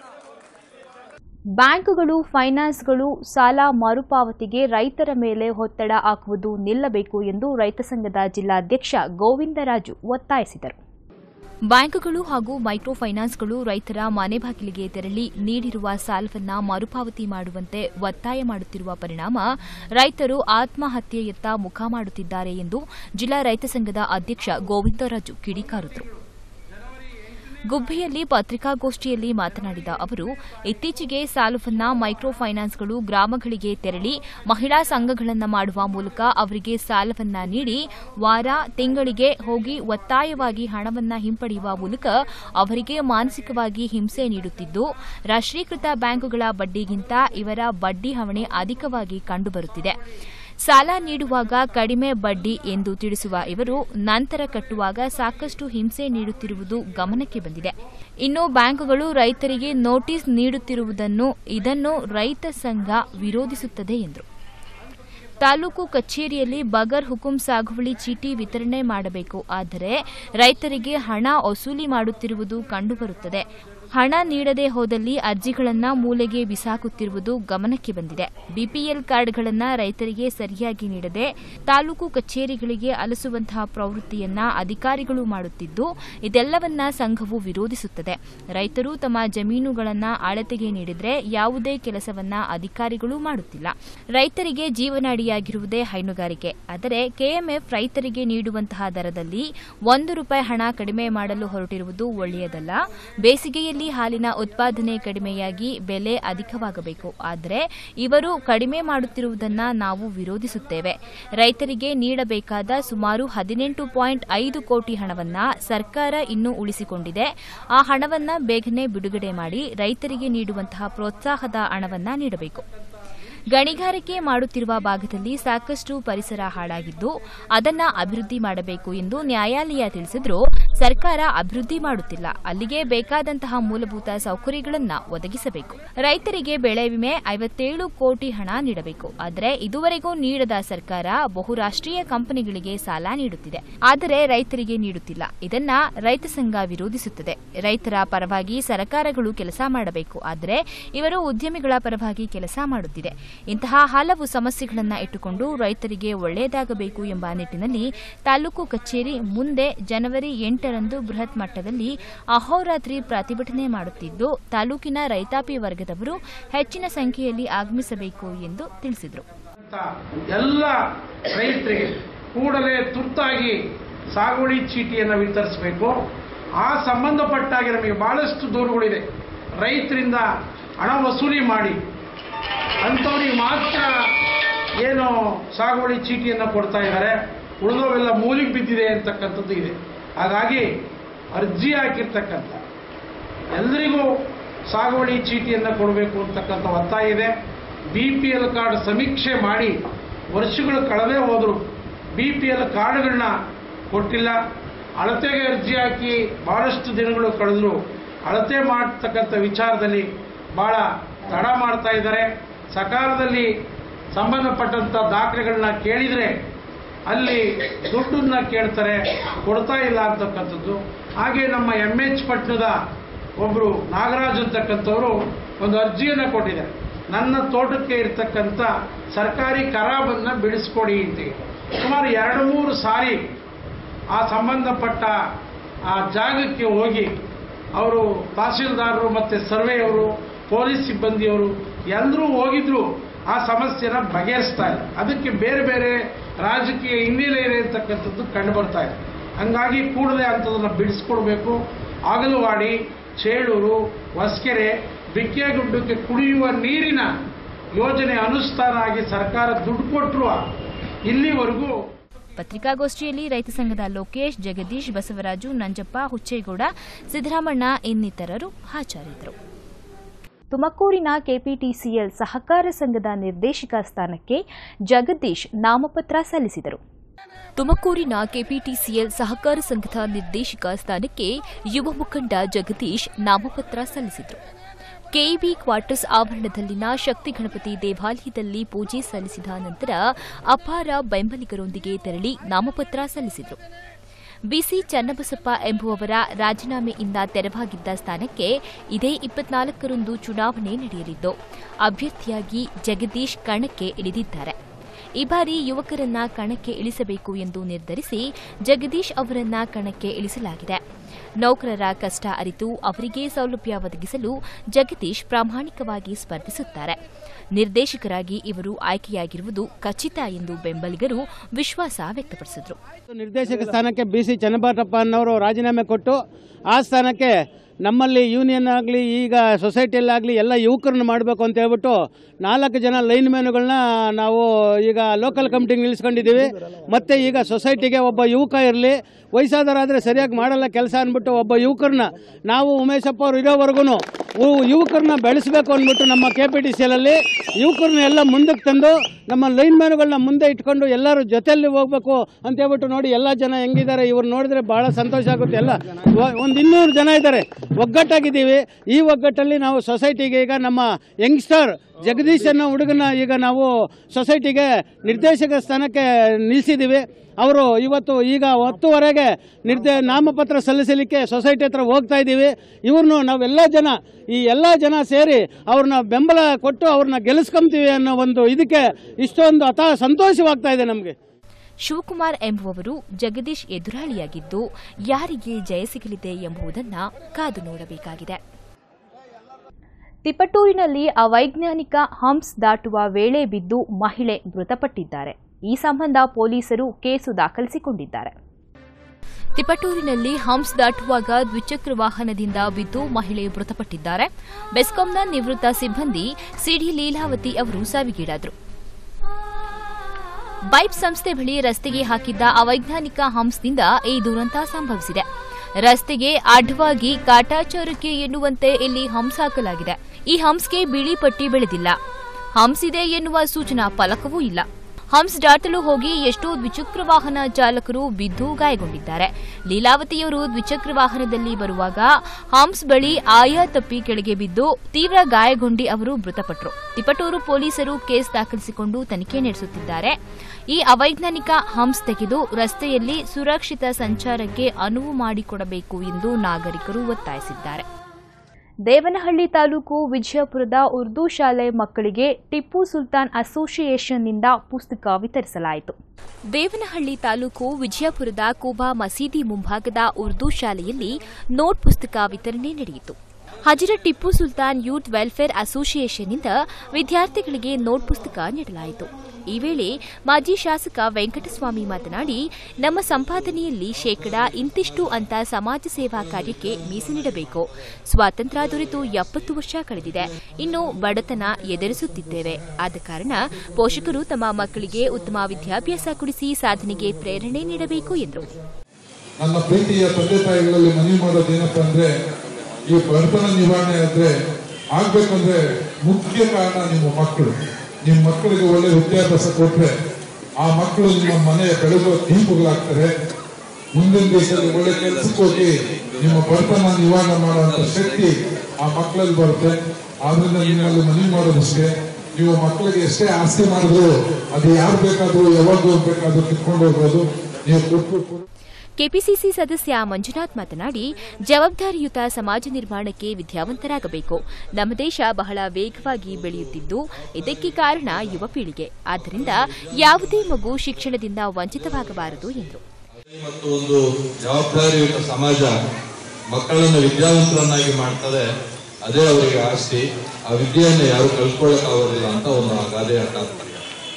ಬ್ಯಾಂಕುಗಳು ಫೈನಾನ್ಸ್ಗಳು ಸಾಲ ಮರುಪಾವತಿಗೆ ರೈತರ ಮೇಲೆ ಒತ್ತಡ ಹಾಕುವುದು ನಿಲ್ಲಬೇಕು ಎಂದು ರೈತ ಸಂಘದ ಜಿಲ್ಲಾಧ್ಯಕ್ಷ ಗೋವಿಂದರಾಜು ಒತ್ತಾಯಿಸಿದರು ಬ್ಯಾಂಕುಗಳು ಹಾಗೂ ಮೈಕ್ರೋ ಫೈನಾನ್ಸ್ಗಳು ರೈತರ ಮನೆ ಬಾಗಿಲಿಗೆ ತೆರಳಿ ನೀಡಿರುವ ಸಾಲವನ್ನ ಮರುಪಾವತಿ ಮಾಡುವಂತೆ ಒತ್ತಾಯ ಮಾಡುತ್ತಿರುವ ಪರಿಣಾಮ ರೈತರು ಆತ್ಮಹತ್ಯೆಯತ್ತ ಮುಖ ಮಾಡುತ್ತಿದ್ದಾರೆ ಎಂದು ಜಿಲ್ಲಾ ರೈತ ಸಂಘದ ಅಧ್ಯಕ್ಷ ಗೋವಿಂದರಾಜು ಕಿಡಿಕಾರಿದರು ಗುಬ್ಬಿಯಲ್ಲಿ ಪತ್ರಿಕಾಗೋಷ್ಠಿಯಲ್ಲಿ ಮಾತನಾಡಿದ ಅವರು ಇತ್ತೀಚೆಗೆ ಸಾಲವನ್ನ ಮೈಕ್ರೋ ಫೈನಾನ್ಸ್ಗಳು ಗ್ರಾಮಗಳಿಗೆ ತೆರಳಿ ಮಹಿಳಾ ಸಂಘಗಳನ್ನು ಮಾಡುವ ಮೂಲಕ ಅವರಿಗೆ ಸಾಲವನ್ನ ನೀಡಿ ವಾರ ತಿಂಗಳಿಗೆ ಹೋಗಿ ಒತ್ತಾಯವಾಗಿ ಹಣವನ್ನ ಹಿಂಪಡೆಯುವ ಮೂಲಕ ಅವರಿಗೆ ಮಾನಸಿಕವಾಗಿ ಹಿಂಸೆ ನೀಡುತ್ತಿದ್ದು ರಾಷ್ಟ್ರೀಕೃತ ಬ್ಯಾಂಕುಗಳ ಬಡ್ಡಿಗಿಂತ ಇವರ ಬಡ್ಡಿ ಹವಣೆ ಅಧಿಕವಾಗಿ ಕಂಡುಬರುತ್ತಿದೆ ಸಾಲ ನೀಡುವಾಗ ಕಡಿಮೆ ಬಡ್ಡಿ ಎಂದು ತಿಳಿಸುವ ಇವರು ನಂತರ ಕಟ್ಟುವಾಗ ಸಾಕಷ್ಟು ಹಿಂಸೆ ನೀಡುತ್ತಿರುವುದು ಗಮನಕ್ಕೆ ಬಂದಿದೆ ಇನ್ನು ಬ್ಯಾಂಕುಗಳು ರೈತರಿಗೆ ನೋಟಿಸ್ ನೀಡುತ್ತಿರುವುದನ್ನು ಇದನ್ನು ರೈತ ಸಂಘ ವಿರೋಧಿಸುತ್ತದೆ ಎಂದರು ತಾಲೂಕು ಕಚೇರಿಯಲ್ಲಿ ಬಗರ್ ಹುಕುಂ ಸಾಗುವಳಿ ಚೀಟಿ ವಿತರಣೆ ಮಾಡಬೇಕು ಆದರೆ ರೈತರಿಗೆ ಹಣ ವಸೂಲಿ ಮಾಡುತ್ತಿರುವುದು ಕಂಡುಬರುತ್ತದೆ ಹಣ ನೀಡದೆ ಹೋದಲ್ಲಿ ಅರ್ಜಿಗಳನ್ನ ಮೂಲೆಗೆ ಬಿಸಾಕುತ್ತಿರುವುದು ಗಮನಕ್ಕೆ ಬಂದಿದೆ ಬಿಪಿಎಲ್ ಕಾರ್ಡ್ಗಳನ್ನ ರೈತರಿಗೆ ಸರಿಯಾಗಿ ನೀಡದೆ ತಾಲೂಕು ಕಚೇರಿಗಳಿಗೆ ಅಲಸುವಂತಹ ಪ್ರವೃತ್ತಿಯನ್ನ ಅಧಿಕಾರಿಗಳು ಮಾಡುತ್ತಿದ್ದು ಇದೆಲ್ಲವನ್ನ ಸಂಘವು ವಿರೋಧಿಸುತ್ತದೆ ರೈತರು ತಮ್ಮ ಜಮೀನುಗಳನ್ನ ಅಳತೆಗೆ ನೀಡಿದ್ರೆ ಯಾವುದೇ ಕೆಲಸವನ್ನ ಅಧಿಕಾರಿಗಳು ಮಾಡುತ್ತಿಲ್ಲ ರೈತರಿಗೆ ಜೀವನಾಡಿಯಾಗಿರುವುದೇ ಹೈನುಗಾರಿಕೆ ಆದರೆ ಕೆಎಂಎಫ್ ರೈತರಿಗೆ ನೀಡುವಂತಹ ದರದಲ್ಲಿ ಒಂದು ರೂಪಾಯಿ ಹಣ ಕಡಿಮೆ ಮಾಡಲು ಹೊರಟಿರುವುದು ಒಳ್ಳೆಯದಲ್ಲ ಬೇಸಿಗೆಯಲ್ಲಿ ಹಾಲಿನ ಉತ್ಪಾದನೆ ಕಡಿಮೆಯಾಗಿ ಬೆಲೆ ಅಧಿಕವಾಗಬೇಕು ಆದರೆ ಇವರು ಕಡಿಮೆ ಮಾಡುತ್ತಿರುವುದನ್ನ ನಾವು ವಿರೋಧಿಸುತ್ತೇವೆ ರೈತರಿಗೆ ನೀಡಬೇಕಾದ ಸುಮಾರು ಹದಿನೆಂಟು ಪಾಯಿಂಟ್ ಐದು ಕೋಟಿ ಹಣವನ್ನ ಸರ್ಕಾರ ಇನ್ನೂ ಉಳಿಸಿಕೊಂಡಿದೆ ಆ ಹಣವನ್ನ ಬೇಗನೆ ಬಿಡುಗಡೆ ಮಾಡಿ ರೈತರಿಗೆ ನೀಡುವಂತಹ ಪ್ರೋತ್ಸಾಹದ ಹಣವನ್ನ ನೀಡಬೇಕು ಗಣಿಗಾರಿಕೆ ಮಾಡುತ್ತಿರುವ ಭಾಗದಲ್ಲಿ ಸಾಕಷ್ಟು ಪರಿಸರ ಹಾಳಾಗಿದ್ದು ಅದನ್ನ ಅಭಿವೃದ್ಧಿ ಮಾಡಬೇಕು ಎಂದು ನ್ಯಾಯಾಲಯ ತಿಳಿಸಿದ್ರೂ ಸರ್ಕಾರ ಅಭಿವೃದ್ಧಿ ಮಾಡುತ್ತಿಲ್ಲ ಅಲ್ಲಿಗೆ ಬೇಕಾದಂತಹ ಮೂಲಭೂತ ಸೌಕರ್ಯಗಳನ್ನ ಒದಗಿಸಬೇಕು ರೈತರಿಗೆ ಬೆಳೆ ವಿಮೆ ಐವತ್ತೇಳು ಕೋಟಿ ಹಣ ನೀಡಬೇಕು ಆದರೆ ಇದುವರೆಗೂ ನೀಡದ ಸರ್ಕಾರ ಬಹುರಾಷ್ಟ್ರೀಯ ಕಂಪನಿಗಳಿಗೆ ಸಾಲ ನೀಡುತ್ತಿದೆ ಆದರೆ ರೈತರಿಗೆ ನೀಡುತ್ತಿಲ್ಲ ಇದನ್ನ ರೈತ ಸಂಘ ವಿರೋಧಿಸುತ್ತದೆ ರೈತರ ಪರವಾಗಿ ಸರ್ಕಾರಗಳು ಕೆಲಸ ಮಾಡಬೇಕು ಆದರೆ ಇವರು ಉದ್ಯಮಿಗಳ ಪರವಾಗಿ ಕೆಲಸ ಮಾಡುತ್ತಿದೆ ಇಂತಹ ಹಲವು ಸಮಸ್ಯೆಗಳನ್ನು ಇಟ್ಟುಕೊಂಡು ರೈತರಿಗೆ ಒಳ್ಳೆಯದಾಗಬೇಕು ಎಂಬ ನಿಟ್ಟಿನಲ್ಲಿ ತಾಲೂಕು ಕಚೇರಿ ಮುಂದೆ ಜನವರಿ ಎಂಟರಂದು ಬೃಹತ್ ಮಟ್ಟದಲ್ಲಿ ಅಹೋರಾತ್ರಿ ಪ್ರತಿಭಟನೆ ಮಾಡುತ್ತಿದ್ದು ತಾಲೂಕಿನ ರೈತಾಪಿ ವರ್ಗದವರು ಹೆಚ್ಚಿನ ಸಂಖ್ಯೆಯಲ್ಲಿ ಆಗಮಿಸಬೇಕು ಎಂದು ತಿಳಿಸಿದರು ಎಲ್ಲ ರೈತರಿಗೆ ಕೂಡಲೇ ತುರ್ತಾಗಿ ಸಾಗುವಳಿ ಚೀಟಿಯನ್ನು ವಿತರಿಸಬೇಕು ಆ ಸಂಬಂಧಪಟ್ಟಾಗಿ ನಮಗೆ ಬಹಳಷ್ಟು ದೂರುಗಳಿದೆ ರೈತರಿಂದ ಹಣ ವಸೂಲಿ ಮಾಡಿ ಅಂಥವ್ರಿಗೆ ಮಾತ್ರ ಏನು ಸಾಗುವಳಿ ಚೀಟಿಯನ್ನು ಕೊಡ್ತಾ ಇದ್ದಾರೆ ಉಳಿದವೆಲ್ಲ ಮೂಲಿಗೆ ಬಿದ್ದಿದೆ ಅಂತಕ್ಕಂಥದ್ದು ಇದೆ ಹಾಗಾಗಿ ಅರ್ಜಿ ಹಾಕಿರ್ತಕ್ಕಂಥ ಎಲ್ಲರಿಗೂ ಸಾಗುವಳಿ ಚೀಟಿಯನ್ನು ಕೊಡಬೇಕು ಅಂತಕ್ಕಂಥ ಒತ್ತಾಯ ಇದೆ ಬಿ ಪಿ ಎಲ್ ಕಾರ್ಡ್ ಸಮೀಕ್ಷೆ ಮಾಡಿ ವರ್ಷಗಳು ಕಳೆದೇ ಹೋದರು ಬಿ ಪಿ ಎಲ್ ಕಾರ್ಡ್ಗಳನ್ನ ಕೊಟ್ಟಿಲ್ಲ ಅಳತೆಗೆ ಅರ್ಜಿ ಹಾಕಿ ಭಾಳಷ್ಟು ದಿನಗಳು ಕಳೆದ್ರು ಅಳತೆ ಮಾಡ್ತಕ್ಕಂಥ ವಿಚಾರದಲ್ಲಿ ಭಾಳ ತಡ ಮಾಡ್ತಾ ಇದ್ದಾರೆ ಸಕಾಲದಲ್ಲಿ ಸಂಬಂಧಪಟ್ಟಂಥ ದಾಖಲೆಗಳನ್ನ ಕೇಳಿದರೆ ಅಲ್ಲಿ ದುಡ್ಡನ್ನ ಕೇಳ್ತಾರೆ ಕೊಡ್ತಾ ಇಲ್ಲ ಅಂತಕ್ಕಂಥದ್ದು ಹಾಗೆ ನಮ್ಮ ಎಮ್ ಎಚ್ ಪಟ್ಟಣದ ಒಬ್ಬರು ನಾಗರಾಜ್ ಅಂತಕ್ಕಂಥವರು ಒಂದು ಅರ್ಜಿಯನ್ನು ಕೊಟ್ಟಿದ್ದಾರೆ ನನ್ನ ತೋಟಕ್ಕೆ ಇರ್ತಕ್ಕಂಥ ಸರ್ಕಾರಿ ಖರಾಬನ್ನು ಬಿಡಿಸ್ಕೊಡಿ ಅಂತೇಳಿ ಸುಮಾರು ಎರಡು ಮೂರು ಸಾರಿ ಆ ಸಂಬಂಧಪಟ್ಟ ಆ ಜಾಗಕ್ಕೆ ಹೋಗಿ ಅವರು ತಹಸೀಲ್ದಾರರು ಮತ್ತು ಸರ್ವೆಯವರು ಪೊಲೀಸ್ ಸಿಬ್ಬಂದಿಯವರು ಎಲ್ಲರೂ ಹೋಗಿದ್ರು ಆ ಸಮಸ್ಯೆನ ಬಗೆಹರಿಸ್ತಾ ಇಲ್ಲ ಅದಕ್ಕೆ ಬೇರೆ ಬೇರೆ ರಾಜಕೀಯ ಹಿನ್ನೆಲೆ ಇದೆ ಅಂತಕ್ಕಂಥದ್ದು ಕಂಡು ಬರ್ತಾ ಇದೆ ಹಂಗಾಗಿ ಕೂಡಲೇ ಅಂಥದನ್ನು ಬಿಡಿಸ್ಕೊಡ್ಬೇಕು ಆಗಲವಾಡಿ ಚೇಳೂರು ಹೊಸಕೆರೆ ಬಿಕ್ಕೆಗುಡ್ಡಕ್ಕೆ ಕುಡಿಯುವ ನೀರಿನ ಯೋಜನೆ ಅನುಷ್ಠಾನ ಆಗಿ ಸರ್ಕಾರ ದುಡ್ಡು ಕೊಟ್ಟರು ಇಲ್ಲಿವರೆಗೂ ಪತ್ರಿಕಾಗೋಷ್ಠಿಯಲ್ಲಿ ರೈತ ಸಂಘದ ಲೋಕೇಶ್ ಜಗದೀಶ್ ಬಸವರಾಜು ನಂಜಪ್ಪ ಹುಚ್ಚೇಗೌಡ ಸಿದ್ದರಾಮಣ್ಣ ಇನ್ನಿತರರು ಹಾಜರಿದ್ದರು ತುಮಕೂರಿನ ಕೆಪಿಟಿಸಿಎಲ್ ಸಹಕಾರ ಸಂಘದ ನಿರ್ದೇಶಕ ಸ್ಥಾನಕ್ಕೆ ಜಗದೀಶ್ ನಾಮಪತ್ರ ಸಲ್ಲಿಸಿದರು ತುಮಕೂರಿನ ಕೆಪಿಟಿಸಿಎಲ್ ಸಹಕಾರ ಸಂಘದ ನಿರ್ದೇಶಕ ಸ್ಥಾನಕ್ಕೆ ಯುವ ಮುಖಂಡ ಜಗದೀಶ್ ನಾಮಪತ್ರ ಸಲ್ಲಿಸಿದರು ಕೆಇಬಿ ಕ್ವಾರ್ಟರ್ಸ್ ಆವರಣದಲ್ಲಿನ ಶಕ್ತಿ ಗಣಪತಿ ದೇವಾಲಯದಲ್ಲಿ ಪೂಜೆ ಸಲ್ಲಿಸಿದ ನಂತರ ಅಪಾರ ಬೆಂಬಲಿಗರೊಂದಿಗೆ ತೆರಳಿ ನಾಮಪತ್ರ ಸಲ್ಲಿಸಿದರು ಬಿಸಿ ಚನ್ನಬಸಪ್ಪ ಎಂಬುವವರ ರಾಜೀನಾಮೆಯಿಂದ ತೆರವಾಗಿದ್ದ ಸ್ಥಾನಕ್ಕೆ ಇದೇ ಇಪ್ಪತ್ನಾಲ್ಕರಂದು ಚುನಾವಣೆ ನಡೆಯಲಿದ್ದು ಅಭ್ಯರ್ಥಿಯಾಗಿ ಜಗದೀಶ್ ಕಣಕ್ಕೆ ಇಳಿದಿದ್ದಾರೆ ಈ ಬಾರಿ ಯುವಕರನ್ನ ಕಣಕ್ಕೆ ಇಳಿಸಬೇಕು ಎಂದು ನಿರ್ಧರಿಸಿ ಜಗದೀಶ್ ಅವರನ್ನ ಕಣಕ್ಕೆ ಇಳಿಸಲಾಗಿದೆ ನೌಕರರ ಕಷ್ಟ ಅರಿತು ಅವರಿಗೆ ಸೌಲಭ್ಯ ಒದಗಿಸಲು ಜಗದೀಶ್ ಪ್ರಾಮಾಣಿಕವಾಗಿ ಸ್ಪರ್ಧಿಸುತ್ತಾರೆ ನಿರ್ದೇಶಕರಾಗಿ ಇವರು ಆಯ್ಕೆಯಾಗಿರುವುದು ಖಚಿತ ಎಂದು ಬೆಂಬಲಿಗರು ವಿಶ್ವಾಸ ವ್ಯಕ್ತಪಡಿಸಿದರು ನಿರ್ದೇಶಕ ಸ್ಥಾನಕ್ಕೆ ಬಿ ಸಿ ಚನ್ನಬಸಪ್ಪ ಅನ್ನೋರು ರಾಜೀನಾಮೆ ಕೊಟ್ಟು ಆ ಸ್ಥಾನಕ್ಕೆ ನಮ್ಮಲ್ಲಿ ಯೂನಿಯನ್ ಆಗಲಿ ಈಗ ಸೊಸೈಟಿಯಲ್ಲಾಗಲಿ ಎಲ್ಲ ಯುವಕರನ್ನ ಮಾಡಬೇಕು ಅಂತ ಹೇಳ್ಬಿಟ್ಟು ನಾಲ್ಕು ಜನ ಲೈನ್ ಮ್ಯಾನುಗಳನ್ನ ನಾವು ಈಗ ಲೋಕಲ್ ಕಮಿಟಿಗೆ ನಿಲ್ಲಿಸ್ಕೊಂಡಿದ್ದೀವಿ ಮತ್ತು ಈಗ ಸೊಸೈಟಿಗೆ ಒಬ್ಬ ಯುವಕ ಇರಲಿ ವಯಸ್ಸಾದವರಾದರೆ ಸರಿಯಾಗಿ ಮಾಡಲ್ಲ ಕೆಲಸ ಅಂದ್ಬಿಟ್ಟು ಒಬ್ಬ ಯುವಕರನ್ನ ನಾವು ಉಮೇಶಪ್ಪ ಅವ್ರು ಇರೋವರೆಗೂ ಯುವಕರನ್ನ ಬೆಳೆಸಬೇಕು ಅಂದ್ಬಿಟ್ಟು ನಮ್ಮ ಕೆ ಪಿ ಟಿ ಸಿ ಎಲ್ಲಲ್ಲಿ ಯುವಕರನ್ನ ಎಲ್ಲ ಮುಂದಕ್ಕೆ ತಂದು ನಮ್ಮ ಲೈನ್ ಮ್ಯಾನುಗಳನ್ನ ಮುಂದೆ ಇಟ್ಕೊಂಡು ಎಲ್ಲರೂ ಜೊತೆಯಲ್ಲಿ ಹೋಗ್ಬೇಕು ಅಂತ ಹೇಳ್ಬಿಟ್ಟು ನೋಡಿ ಎಲ್ಲ ಜನ ಹೆಂಗಿದ್ದಾರೆ ಇವ್ರು ನೋಡಿದ್ರೆ ಭಾಳ ಸಂತೋಷ ಆಗುತ್ತೆ ಎಲ್ಲ ಒಂದು ಇನ್ನೂರು ಜನ ಇದ್ದಾರೆ ಒಗ್ಗಟ್ಟಾಗಿದ್ದೀವಿ ಈ ಒಗ್ಗಟ್ಟಲ್ಲಿ ನಾವು ಸೊಸೈಟಿಗೆ ಈಗ ನಮ್ಮ ಯಂಗ್ಸ್ಟರ್ ಜಗದೀಶ್ ಅನ್ನೋ ಹುಡುಗನ ಈಗ ನಾವು ಸೊಸೈಟಿಗೆ ನಿರ್ದೇಶಕ ಸ್ಥಾನಕ್ಕೆ ನಿಲ್ಲಿಸಿದ್ದೀವಿ ಅವರು ಇವತ್ತು ಈಗ ಹತ್ತುವರೆಗೆ ನಿರ್ದೇ ನಾಮಪತ್ರ ಸಲ್ಲಿಸಲಿಕ್ಕೆ ಸೊಸೈಟಿ ಹತ್ರ ಹೋಗ್ತಾ ಇದ್ದೀವಿ ಇವ್ರನ್ನು ನಾವೆಲ್ಲ ಜನ ಈ ಎಲ್ಲ ಜನ ಸೇರಿ ಅವ್ರನ್ನ ಬೆಂಬಲ ಕೊಟ್ಟು ಅವ್ರನ್ನ ಗೆಲ್ಲಿಸ್ಕೊಂತೀವಿ ಅನ್ನೋ ಒಂದು ಇದಕ್ಕೆ ಇಷ್ಟೊಂದು ಅಥ ಸಂತೋಷವಾಗ್ತಾ ಇದೆ ನಮಗೆ ಶಿವಕುಮಾರ್ ಎಂಬುವವರು ಜಗದೀಶ್ ಎದುರಾಳಿಯಾಗಿದ್ದು ಯಾರಿಗೆ ಜಯ ಸಿಗಲಿದೆ ಎಂಬುದನ್ನ ಕಾದು ನೋಡಬೇಕಾಗಿದೆ ತಿಪಟೂರಿನಲ್ಲಿ ಅವೈಜ್ಞಾನಿಕ ಹಂಪ್ಸ್ ದಾಟುವ ವೇಳೆ ಬಿದ್ದು ಮಹಿಳೆ ಮೃತಪಟ್ಟಿದ್ದಾರೆ ಈ ಸಂಬಂಧ ಪೊಲೀಸರು ಕೇಸು ದಾಖಲಿಸಿಕೊಂಡಿದ್ದಾರೆ ತಿಪಟೂರಿನಲ್ಲಿ ಹಂಪ್ಸ್ ದಾಟುವಾಗ ದ್ವಿಚಕ್ರ ವಾಹನದಿಂದ ಬಿದ್ದು ಮಹಿಳೆ ಮೃತಪಟ್ಟಿದ್ದಾರೆ ಬೆಸ್ಕಾಂನ ನಿವೃತ್ತ ಸಿಬ್ಬಂದಿ ಸಿಡಿ ಲೀಲಾವತಿ ಅವರು ಸಾವಿಗೀಡಾದರು ಬೈಪ್ ಸಂಸ್ಥೆ ಬಳಿ ರಸ್ತೆಗೆ ಹಾಕಿದ್ದ ಅವೈಜ್ಞಾನಿಕ ಹಂಪ್ಸ್ನಿಂದ ಈ ದುರಂತ ಸಂಭವಿಸಿದೆ ರಸ್ತೆಗೆ ಅಡ್ಡವಾಗಿ ಕಾಟಾಚಾರಕ್ಕೆ ಎನ್ನುವಂತೆ ಇಲ್ಲಿ ಹಂಪ್ಸ್ ಹಾಕಲಾಗಿದೆ ಈ ಹಂಪ್ಸ್ಗೆ ಬಿಳಿ ಪಟ್ಟಿ ಬೆಳೆದಿಲ್ಲ ಹಂಪ್ಸ್ ಇದೆ ಎನ್ನುವ ಸೂಚನಾ ಫಲಕವೂ ಇಲ್ಲ ಹಂಪ್ಸ್ ದಾಟಲು ಹೋಗಿ ಎಷ್ಟೋ ದ್ವಿಚಕ್ರ ವಾಹನ ಚಾಲಕರು ಬಿದ್ದು ಗಾಯಗೊಂಡಿದ್ದಾರೆ ಲೀಲಾವತಿಯವರು ದ್ವಿಚಕ್ರ ವಾಹನದಲ್ಲಿ ಬರುವಾಗ ಹಂಪ್ಸ್ ಬಳಿ ಆಯಾ ತಪ್ಪಿ ಕೆಳಗೆ ಬಿದ್ದು ತೀವ್ರ ಗಾಯಗೊಂಡಿ ಅವರು ಮೃತಪಟ್ಟರು ತಿಪಟೂರು ಪೊಲೀಸರು ಕೇಸ್ ದಾಖಲಿಸಿಕೊಂಡು ತನಿಖೆ ನಡೆಸುತ್ತಿದ್ದಾರೆ ಈ ಅವೈಜ್ಞಾನಿಕ ಹಂಪ್ಸ್ ತೆಗೆದು ರಸ್ತೆಯಲ್ಲಿ ಸುರಕ್ಷಿತ ಸಂಚಾರಕ್ಕೆ ಅನುವು ಮಾಡಿಕೊಡಬೇಕು ಎಂದು ನಾಗರಿಕರು ಒತ್ತಾಯಿಸಿದ್ದಾರೆ ದೇವನಹಳ್ಳಿ ತಾಲೂಕು ವಿಜಯಪುರದ ಉರ್ದು ಶಾಲೆ ಮಕ್ಕಳಿಗೆ ಟಿಪ್ಪು ಸುಲ್ತಾನ್ ಅಸೋಸಿಯೇಷನ್ನಿಂದ ಪುಸ್ತಕ ವಿತರಿಸಲಾಯಿತು ದೇವನಹಳ್ಳಿ ತಾಲೂಕು ವಿಜಯಪುರದ ಕೂಬಾ ಮಸೀದಿ ಮುಂಭಾಗದ ಉರ್ದು ಶಾಲೆಯಲ್ಲಿ ನೋಟ್ ಪುಸ್ತಕ ವಿತರಣೆ ನಡೆಯಿತು ಹಜರತ್ ಟಿಪ್ಪು ಸುಲ್ತಾನ್ ಯೂತ್ ವೆಲ್ಫೇರ್ ಅಸೋಸಿಯೇಷನ್ನಿಂದ ವಿದ್ಯಾರ್ಥಿಗಳಿಗೆ ನೋಟ್ ಪುಸ್ತಕ ನೀಡಲಾಯಿತು ಈ ವೇಳೆ ಮಾಜಿ ಶಾಸಕ ವೆಂಕಟಸ್ವಾಮಿ ಮಾತನಾಡಿ ನಮ್ಮ ಸಂಪಾದನೆಯಲ್ಲಿ ಶೇಕಡ ಇಂತಿಷ್ಟು ಅಂತ ಸಮಾಜ ಸೇವಾ ಕಾರ್ಯಕ್ಕೆ ಮೀಸಲಿಡಬೇಕು ಸ್ವಾತಂತ್ರ್ಯ ದೊರೆತು ಎಪ್ಪತ್ತು ವರ್ಷ ಕಳೆದಿದೆ ಇನ್ನು ಬಡತನ ಎದುರಿಸುತ್ತಿದ್ದೇವೆ ಆದ ಕಾರಣ ಪೋಷಕರು ತಮ್ಮ ಮಕ್ಕಳಿಗೆ ಉತ್ತಮ ವಿದ್ಯಾಭ್ಯಾಸ ಕೊಡಿಸಿ ಸಾಧನೆಗೆ ಪ್ರೇರಣೆ ನೀಡಬೇಕು ಎಂದರು ನನ್ನ ಪ್ರೀತಿಯ ತಂದೆ ತಾಯಿಗಳಲ್ಲಿ ಮನವಿ ಮಾಡೋದೇನಪ್ಪ ಅಂದ್ರೆ ಈ ಬಡತನ ನಿವಾರಣೆ ಆದ್ರೆ ಆಗ್ಬೇಕಂದ್ರೆ ಮುಖ್ಯ ಕಾರಣ ನಿಮ್ಮ ಮಕ್ಕಳು ನಿಮ್ಮ ಮಕ್ಕಳಿಗೆ ಒಳ್ಳೆ ವಿದ್ಯಾಭ್ಯಾಸ ಕೊಟ್ರೆ ಆ ಮಕ್ಕಳು ನಿಮ್ಮ ಮನೆಯ ಬೆಳಗುವ ದೀಪಗಳಾಗ್ತಾರೆ ಮುಂದಿನ ದಿವಸದಲ್ಲಿ ಒಳ್ಳೆ ಕೆಲಸಕ್ಕೆ ಹೋಗಿ ನಿಮ್ಮ ಬಡತನ ನಿವಾರಣೆ ಮಾಡುವಂತ ಶಕ್ತಿ ಆ ಮಕ್ಕಳಲ್ಲಿ ಬರುತ್ತೆ ಆದ್ರಿಂದ ನಿಮ್ಮಲ್ಲಿ ಮನವಿ ಮಾಡೋದಷ್ಟೇ ನೀವು ಮಕ್ಕಳಿಗೆ ಎಷ್ಟೇ ಆಸ್ತಿ ಮಾಡಿದ್ರು ಅದು ಯಾರು ಬೇಕಾದ್ರೂ ಯಾವಾಗ ಬೇಕಾದ್ರೂ ಕಿತ್ಕೊಂಡು ಹೋಗ್ಬೋದು ನೀವು ಕೊಟ್ಟು ಕೆಪಿಸಿಸಿ ಸದಸ್ಯ ಮಂಜುನಾಥ್ ಮಾತನಾಡಿ ಜವಾಬ್ದಾರಿಯುತ ಸಮಾಜ ನಿರ್ಮಾಣಕ್ಕೆ ವಿದ್ಯಾವಂತರಾಗಬೇಕು ನಮ್ಮ ದೇಶ ಬಹಳ ವೇಗವಾಗಿ ಬೆಳೆಯುತ್ತಿದ್ದು ಇದಕ್ಕೆ ಕಾರಣ ಯುವ ಪೀಳಿಗೆ ಆದ್ದರಿಂದ ಯಾವುದೇ ಮಗು ಶಿಕ್ಷಣದಿಂದ ವಂಚಿತವಾಗಬಾರದು ಎಂದರು ಮತ್ತು ಒಂದು ಜವಾಬ್ದಾರಿಯುತ ಸಮಾಜ ಮಕ್ಕಳನ್ನು ವಿದ್ಯಾವಂತರನ್ನಾಗಿ ಮಾಡ್ತದೆ ಅದೇ ಅವರಿಗೆ ಆಸ್ತಿ ಆ ವಿದ್ಯೆಯನ್ನು ಯಾರು ಕಳ್ಕೊಳ್ಳೋಕ್ಕಾಗೋದಿಲ್ಲ ಅಂತ ಒಂದು ಗಾದೆಯ ತಾತ್ಪರ್ಯ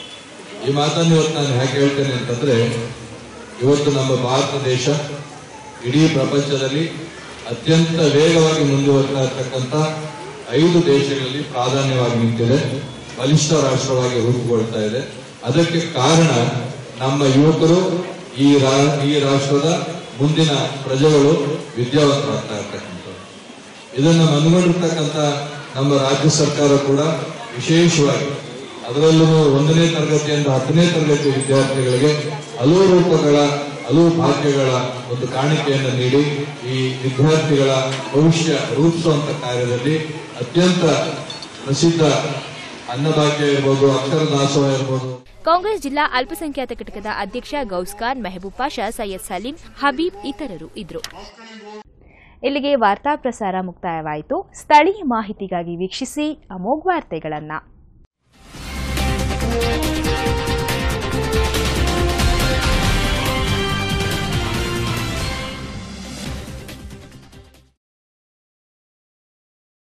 ಈ ಮಾತನ್ನು ಇವತ್ತು ನಾನು ಹೇಗೆ ಹೇಳ್ತೇನೆ ಅಂತಂದ್ರೆ ಇವತ್ತು ನಮ್ಮ ಭಾರತ ದೇಶ ಇಡೀ ಪ್ರಪಂಚದಲ್ಲಿ ಅತ್ಯಂತ ವೇಗವಾಗಿ ಮುಂದುವರಿತಾ ಇರ್ತಕ್ಕಂಥ ಐದು ದೇಶಗಳಲ್ಲಿ ಪ್ರಾಧಾನ್ಯವಾಗಿ ನಿಂತಿದೆ ಬಲಿಷ್ಠ ರಾಷ್ಟ್ರವಾಗಿ ರೂಪುಗೊಳ್ತಾ ಇದೆ ಅದಕ್ಕೆ ಕಾರಣ ನಮ್ಮ ಯುವಕರು ಈ ರಾ ಈ ರಾಷ್ಟ್ರದ ಮುಂದಿನ ಪ್ರಜೆಗಳು ವಿದ್ಯಾವಂತರಾಗ್ತಾ ಇರ್ತಕ್ಕಂಥದ್ದು ಇದನ್ನು ಮನಗೊಂಡಿರ್ತಕ್ಕಂಥ ನಮ್ಮ ರಾಜ್ಯ ಸರ್ಕಾರ ಕೂಡ ವಿಶೇಷವಾಗಿ ಅದರಲ್ಲೂ ಒಂದನೇ ತರಗತಿಯಿಂದ ಹತ್ತನೇ ತರಗತಿ ವಿದ್ಯಾರ್ಥಿಗಳಿಗೆ ಹಲವು ರೂಪಗಳ ಹಲವು ಭಾಗ್ಯಗಳ ಒಂದು ಕಾಣಿಕೆಯನ್ನು ನೀಡಿ ಈ ವಿದ್ಯಾರ್ಥಿಗಳ ಭವಿಷ್ಯ ರೂಪಿಸುವಂತ ಕಾರ್ಯದಲ್ಲಿ ಅತ್ಯಂತ ಪ್ರಸಿದ್ಧ ಅನ್ನಭಾಗ್ಯ ಇರ್ಬೋದು ಅಕ್ಷರ ದಾಸೋಹ ಇರ್ಬೋದು ಕಾಂಗ್ರೆಸ್ ಜಿಲ್ಲಾ ಅಲ್ಪಸಂಖ್ಯಾತ ಘಟಕದ ಅಧ್ಯಕ್ಷ ಗೌಸ್ ಖಾನ್ ಮೆಹಬೂಬ್ ಪಾಷಾ ಸೈಯದ್ ಸಲೀಂ ಹಬೀಬ್ ಇತರರು ಇದ್ದರು ಇಲ್ಲಿಗೆ ವಾರ್ತಾ ಪ್ರಸಾರ ಮುಕ್ತಾಯವಾಯಿತು ಸ್ಥಳೀಯ ಮಾಹಿತಿಗಾಗಿ ವೀಕ್ಷಿಸಿ ಅಮೋಘ್ ವಾರ್ತೆಗಳನ್ನು